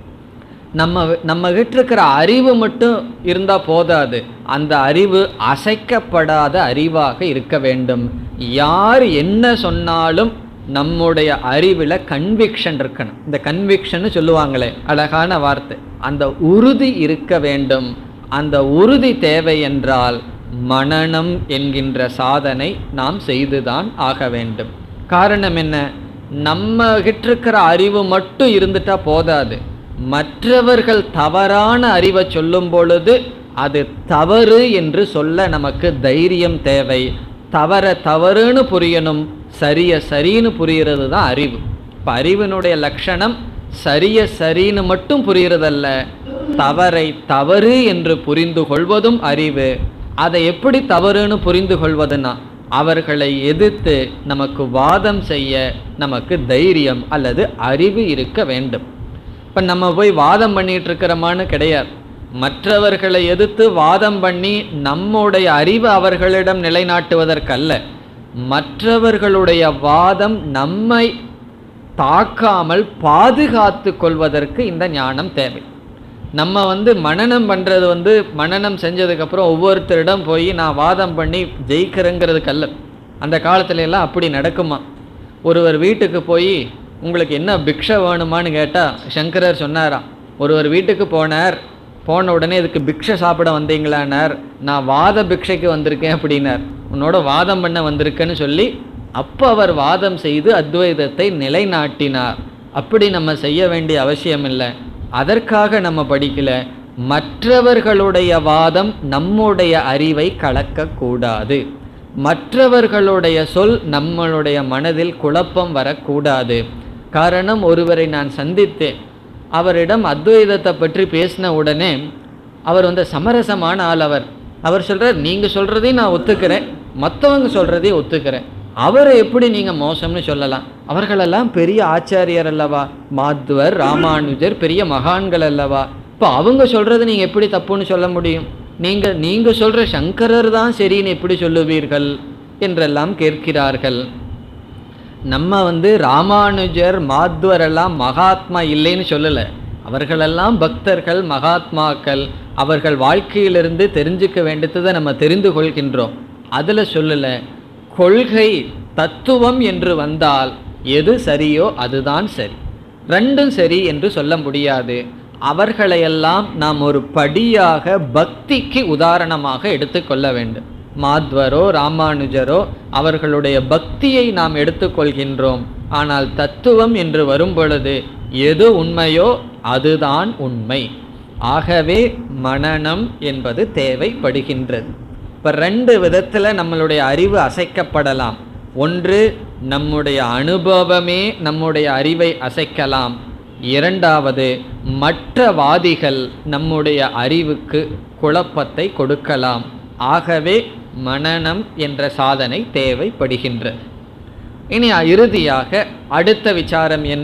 நம்ம நம்ம கிட்ட இருக்கிற அறிவு மட்டும் இருந்தால் போதாது அந்த அறிவு அசைக்கப்படாத அறிவாக இருக்க வேண்டும் யார் என்ன சொன்னாலும் நம்முடைய அறிவில் கன்விக்ஷன் இருக்கணும் இந்த கன்விக்ஷன் சொல்லுவாங்களே அழகான வார்த்தை அந்த உறுதி இருக்க வேண்டும் அந்த உறுதி தேவை என்றால் மனனம் என்கின்ற சாதனை நாம் செய்துதான் ஆக வேண்டும் காரணம் என்ன நம்ம கிட்ட இருக்கிற அறிவு மட்டும் இருந்துட்டா போதாது மற்றவர்கள் தவறான அறிவை சொல்லும் பொழுது அது தவறு என்று சொல்ல நமக்கு தைரியம் தேவை தவற தவறுன்னு புரியணும் சரிய சரின்னு புரிகிறது தான் அறிவு இப்போ அறிவினுடைய லட்சணம் சரிய சரின்னு மட்டும் புரிகிறதல்ல தவறை தவறு என்று புரிந்து கொள்வதும் அறிவு அதை எப்படி தவறுன்னு புரிந்து கொள்வதுன்னா அவர்களை எதிர்த்து நமக்கு வாதம் செய்ய நமக்கு தைரியம் அல்லது அறிவு இருக்க வேண்டும் இப்போ நம்ம போய் வாதம் பண்ணிட்டு இருக்கிறோமான்னு கிடையாது மற்றவர்களை எதிர்த்து வாதம் பண்ணி நம்முடைய அறிவு அவர்களிடம் நிலைநாட்டுவதற்கல்ல மற்றவர்களுடைய வாதம் நம்மை தாக்காமல் பாதுகாத்து கொள்வதற்கு இந்த ஞானம் தேவை நம்ம வந்து மனனம் பண்ணுறது வந்து மனனம் செஞ்சதுக்கப்புறம் ஒவ்வொருத்தரிடம் போய் நான் வாதம் பண்ணி ஜெயிக்கிறேங்கிறதுக்கல்ல அந்த காலத்துல எல்லாம் அப்படி நடக்குமா ஒருவர் வீட்டுக்கு போய் உங்களுக்கு என்ன பிக்ஷை வேணுமான்னு கேட்டால் சங்கரர் சொன்னாராம் ஒருவர் வீட்டுக்கு போனார் போன உடனே இதுக்கு பிக்ஷை சாப்பிட வந்தீங்களானார் நான் வாத பிக்ஷைக்கு வந்திருக்கேன் அப்படின்னார் உன்னோட வாதம் பண்ண வந்திருக்கேன்னு சொல்லி அப்போ அவர் வாதம் செய்து அத்வைதத்தை நிலைநாட்டினார் அப்படி நம்ம செய்ய வேண்டிய அவசியம் இல்லை அதற்காக நம்ம படிக்கல மற்றவர்களுடைய வாதம் நம்முடைய அறிவை கலக்கக்கூடாது மற்றவர்களுடைய சொல் நம்மளுடைய மனதில் குழப்பம் வரக்கூடாது காரணம் ஒருவரை நான் சந்தித்தேன் அவரிடம் அத்வைதத்தை பற்றி பேசின உடனே அவர் வந்து சமரசமான ஆள் அவர் அவர் சொல்கிறார் நீங்கள் சொல்கிறதையும் நான் ஒத்துக்கிறேன் மற்றவங்க சொல்கிறதையும் ஒத்துக்கிறேன் அவரை எப்படி நீங்க மோசம்னு சொல்லலாம் அவர்களெல்லாம் பெரிய ஆச்சாரியர் அல்லவா மாத்வர் ராமானுஜர் பெரிய மகான்கள் அல்லவா இப்போ அவங்க சொல்றது நீங்க எப்படி தப்புன்னு சொல்ல முடியும் நீங்க நீங்க சொல்ற சங்கரர் தான் சரின்னு எப்படி சொல்லுவீர்கள் என்றெல்லாம் கேட்கிறார்கள் நம்ம வந்து ராமானுஜர் மாத்வர் எல்லாம் மகாத்மா இல்லைன்னு சொல்லலை அவர்களெல்லாம் பக்தர்கள் மகாத்மாக்கள் அவர்கள் வாழ்க்கையிலிருந்து தெரிஞ்சுக்க வேண்டியதை நம்ம தெரிந்து கொள்கின்றோம் அதில் சொல்லலை கொள்கை தத்துவம் என்று வந்தால் எது சரியோ அதுதான் சரி ரெண்டும் சரி என்று சொல்ல முடியாது அவர்களையெல்லாம் நாம் ஒரு படியாக பக்திக்கு உதாரணமாக எடுத்துக்கொள்ள வேண்டும் மாத்வரோ ராமானுஜரோ அவர்களுடைய பக்தியை நாம் எடுத்துக்கொள்கின்றோம் ஆனால் தத்துவம் என்று வரும் பொழுது எது உண்மையோ அதுதான் உண்மை ஆகவே மனனம் என்பது தேவைப்படுகின்றது இப்போ ரெண்டு விதத்தில் நம்மளுடைய அறிவு அசைக்கப்படலாம் ஒன்று நம்முடைய அனுபவமே நம்முடைய அறிவை அசைக்கலாம் இரண்டாவது மற்ற வாதிகள் நம்முடைய அறிவுக்கு குழப்பத்தை கொடுக்கலாம் ஆகவே மனனம் என்ற சாதனை தேவைப்படுகின்றது இனி இறுதியாக அடுத்த விசாரம் என்ன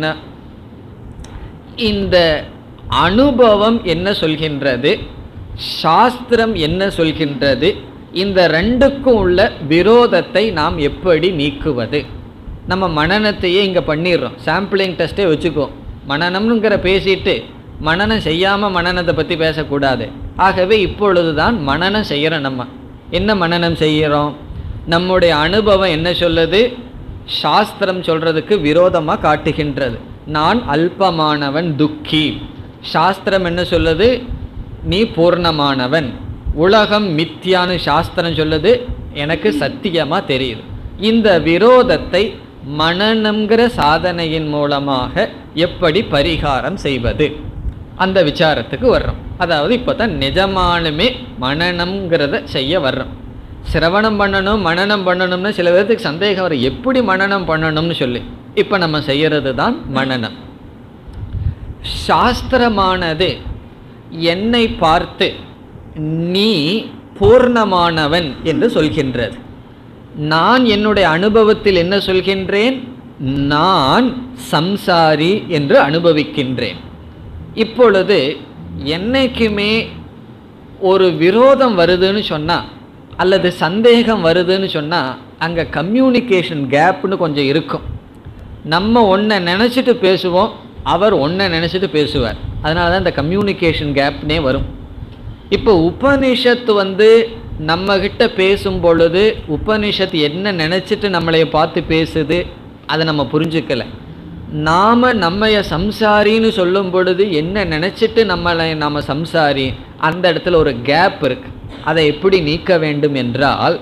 இந்த அனுபவம் என்ன சொல்கின்றது சாஸ்திரம் என்ன சொல்கின்றது இந்த ரெண்டுக்கும் உள்ள விரோதத்தை நாம் எப்படி நீக்குவது நம்ம மனநத்தையே இங்கே பண்ணிடுறோம் சாம்பிளிங் டெஸ்ட்டே வச்சுக்குவோம் மனநம்ங்கிற பேசிட்டு மனநம் செய்யாமல் மனநத்தை பற்றி பேசக்கூடாது ஆகவே இப்பொழுது தான் மனநம் செய்கிறோம் நம்ம என்ன மனநம் செய்கிறோம் நம்முடைய அனுபவம் என்ன சொல்லுது சாஸ்திரம் சொல்கிறதுக்கு விரோதமாக காட்டுகின்றது நான் அல்பமானவன் துக்கி சாஸ்திரம் என்ன சொல்லுது நீ பூர்ணமானவன் உலகம் மித்தியான்னு சாஸ்திரம் சொல்லுது எனக்கு சத்தியமாக தெரியுது இந்த விரோதத்தை மனநம்ங்கிற சாதனையின் மூலமாக எப்படி பரிகாரம் செய்வது அந்த விசாரத்துக்கு வர்றோம் அதாவது இப்போ தான் நிஜமானுமே மனநம்ங்கிறத செய்ய வர்றோம் சிரவணம் பண்ணணும் மனநம் பண்ணணும்னு சில பேர்த்துக்கு சந்தேகம் வரும் எப்படி மனநம் பண்ணணும்னு சொல்லி இப்போ நம்ம செய்யறது தான் மனநம் சாஸ்திரமானது என்னை பார்த்து நீ பூர்ணமானவன் என்று சொல்கின்றது நான் என்னுடைய அனுபவத்தில் என்ன சொல்கின்றேன் நான் சம்சாரி என்று அனுபவிக்கின்றேன் இப்பொழுது என்னைக்குமே ஒரு விரோதம் வருதுன்னு சொன்னால் அல்லது சந்தேகம் வருதுன்னு சொன்னால் அங்கே கம்யூனிகேஷன் கேப்னு கொஞ்சம் இருக்கும் நம்ம ஒன்றை நினச்சிட்டு பேசுவோம் அவர் ஒன்றை நினச்சிட்டு பேசுவார் அதனால தான் இந்த கம்யூனிகேஷன் கேப்னே வரும் இப்போ உபனிஷத்து வந்து நம்மக்கிட்ட பேசும் பொழுது உபனிஷத் என்ன நினச்சிட்டு நம்மளைய பார்த்து பேசுது அதை நம்ம புரிஞ்சுக்கல நாம் நம்மைய சம்சாரின்னு சொல்லும் பொழுது என்ன நினச்சிட்டு நம்மளை நம்ம சம்சாரி அந்த இடத்துல ஒரு கேப் இருக்கு அதை எப்படி நீக்க வேண்டும் என்றால்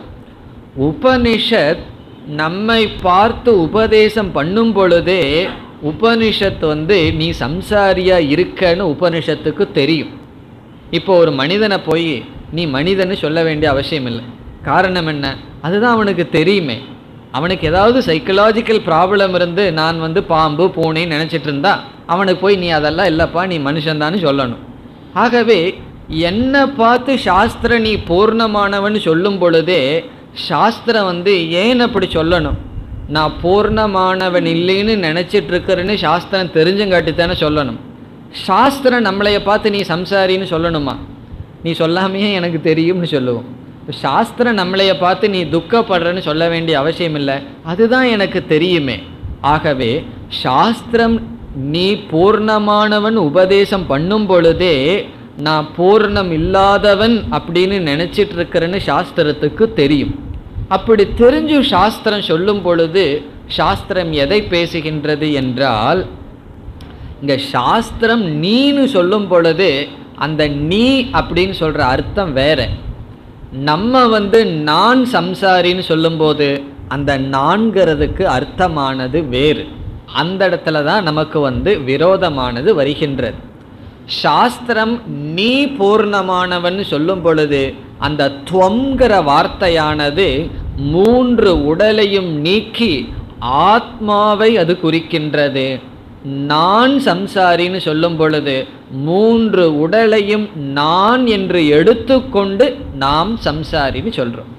உபனிஷத் நம்மை பார்த்து உபதேசம் பண்ணும் பொழுதே உபனிஷத் வந்து நீ சம்சாரியா இருக்கன்னு உபனிஷத்துக்கு தெரியும் இப்போ ஒரு மனிதனை போய் நீ மனிதன்னு சொல்ல வேண்டிய அவசியம் இல்லை காரணம் என்ன அதுதான் அவனுக்கு தெரியுமே அவனுக்கு ஏதாவது சைக்கலாஜிக்கல் ப்ராப்ளம் இருந்து நான் வந்து பாம்பு பூனைன்னு நினச்சிட்டு இருந்தா அவனுக்கு போய் நீ அதெல்லாம் இல்லைப்பா நீ மனுஷன்தான்னு சொல்லணும் ஆகவே என்னை பார்த்து சாஸ்திர நீ பூர்ணமானவன் சொல்லும் பொழுதே சாஸ்திரம் வந்து ஏன் அப்படி சொல்லணும் நான் பூர்ணமானவன் இல்லைன்னு நினச்சிட்டு இருக்கிறேன்னு சாஸ்திரம் தெரிஞ்சுங்காட்டி சொல்லணும் சாஸ்திரம் நம்மளைய பார்த்து நீ சம்சாரின்னு சொல்லணுமா நீ சொல்லாமையே எனக்கு தெரியும்னு சொல்லுவோம் இப்போ சாஸ்திரம் நம்மளைய பார்த்து நீ துக்கப்படுறன்னு சொல்ல வேண்டிய அவசியம் இல்லை அதுதான் எனக்கு தெரியுமே ஆகவே சாஸ்திரம் நீ பூர்ணமானவன் உபதேசம் பண்ணும் பொழுதே நான் பூர்ணம் இல்லாதவன் அப்படின்னு நினச்சிட்டு இருக்கிறேன்னு சாஸ்திரத்துக்கு தெரியும் அப்படி தெரிஞ்சு சாஸ்திரம் சொல்லும் பொழுது சாஸ்திரம் எதை பேசுகின்றது என்றால் இங்கே சாஸ்திரம் நீன்னு சொல்லும் பொழுது அந்த நீ அப்படின்னு சொல்கிற அர்த்தம் வேற நம்ம வந்து நான் சம்சாரின்னு சொல்லும்போது அந்த நான்கிறதுக்கு அர்த்தமானது வேறு அந்த இடத்துல தான் நமக்கு வந்து விரோதமானது வருகின்றது சாஸ்திரம் நீ பூர்ணமானவன் சொல்லும் பொழுது அந்த துவங்கிற வார்த்தையானது மூன்று உடலையும் நீக்கி ஆத்மாவை அது குறிக்கின்றது நான் சம்சாரின்னு சொல்லும் பொழுது மூன்று உடலையும் நான் என்று எடுத்துக்கொண்டு நாம் சம்சாரின்னு சொல்கிறோம்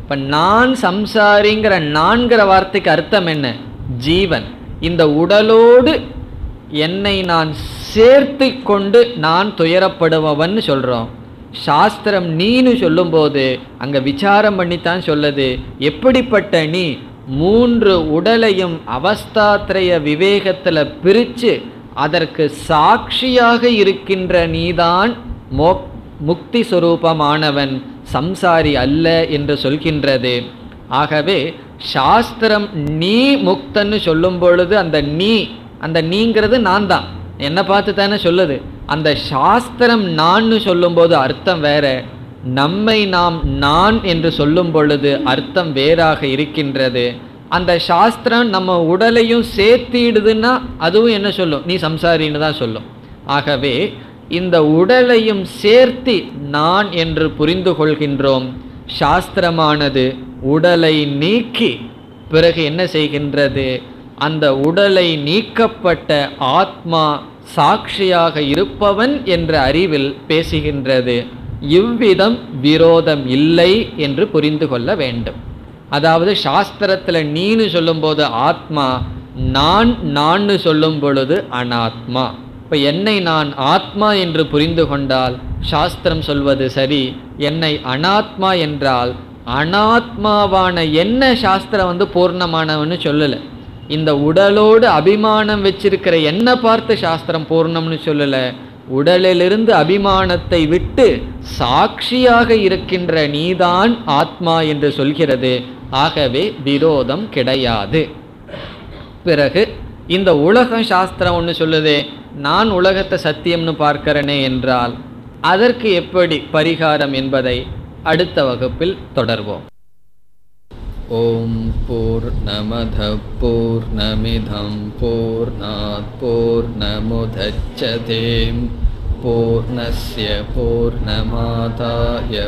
இப்போ நான் சம்சாரிங்கிற நான்கிற வார்த்தைக்கு அர்த்தம் என்ன ஜீவன் இந்த உடலோடு என்னை நான் சேர்த்து கொண்டு நான் துயரப்படுபவன் சொல்கிறோம் சாஸ்திரம் நீன்னு சொல்லும்போது அங்கே விசாரம் பண்ணித்தான் சொல்லுது எப்படிப்பட்ட நீ மூன்று உடலையும் அவஸ்தாத்ரய விவேகத்தில் பிரித்து அதற்கு சாட்சியாக இருக்கின்ற நீதான் மோக் முக்தி சொரூபமானவன் சம்சாரி அல்ல என்று சொல்கின்றது ஆகவே சாஸ்திரம் நீ முக்தன்னு சொல்லும் பொழுது அந்த நீ அந்த நீங்கிறது நான் தான் என்னை பார்த்து தானே சொல்லுது அந்த சாஸ்திரம் நான்னு சொல்லும்போது அர்த்தம் வேற நம்மை நாம் நான் என்று சொல்லும் பொழுது அர்த்தம் வேறாக இருக்கின்றது அந்த சாஸ்திரம் நம்ம உடலையும் சேர்த்திடுதுன்னா அதுவும் என்ன சொல்லும் நீ சம்சாரின்னு தான் சொல்லும் ஆகவே இந்த உடலையும் சேர்த்தி நான் என்று புரிந்து கொள்கின்றோம் சாஸ்திரமானது உடலை நீக்கி பிறகு என்ன செய்கின்றது அந்த உடலை நீக்கப்பட்ட ஆத்மா சாட்சியாக இருப்பவன் என்ற அறிவில் பேசுகின்றது இவ்விதம் விரோதம் இல்லை என்று புரிந்து கொள்ள வேண்டும் அதாவது சாஸ்திரத்தில் நீன்னு சொல்லும்போது ஆத்மா நான் நான்னு சொல்லும் பொழுது அனாத்மா இப்போ என்னை நான் ஆத்மா என்று புரிந்து கொண்டால் சாஸ்திரம் சொல்வது சரி என்னை அனாத்மா என்றால் அனாத்மாவான என்ன சாஸ்திரம் வந்து பூர்ணமானவன்னு சொல்லலை இந்த உடலோடு அபிமானம் வச்சிருக்கிற என்ன பார்த்து சாஸ்திரம் பூர்ணம்னு சொல்லலை உடலிலிருந்து அபிமானத்தை விட்டு சாட்சியாக இருக்கின்ற நீதான் ஆத்மா என்று சொல்கிறது ஆகவே விரோதம் கிடையாது பிறகு இந்த உலக சாஸ்திரம் ஒன்று சொல்லுதே நான் உலகத்தை சத்தியம்னு பார்க்கிறனே என்றால் அதற்கு எப்படி பரிகாரம் என்பதை அடுத்த வகுப்பில் தொடர்வோம் ஓம் பூர்ணமத பூர்ணமிதம் பூர்ணாத் பூர்ணமுதச்சதேம் பூர்ணஸ்ய பூர்ணமாதாய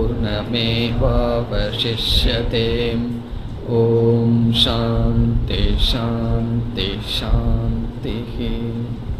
பூர்ணமேவாவசிஷ்யதேம் ஓம் சாந்தி சாந்தி சாந்திஹி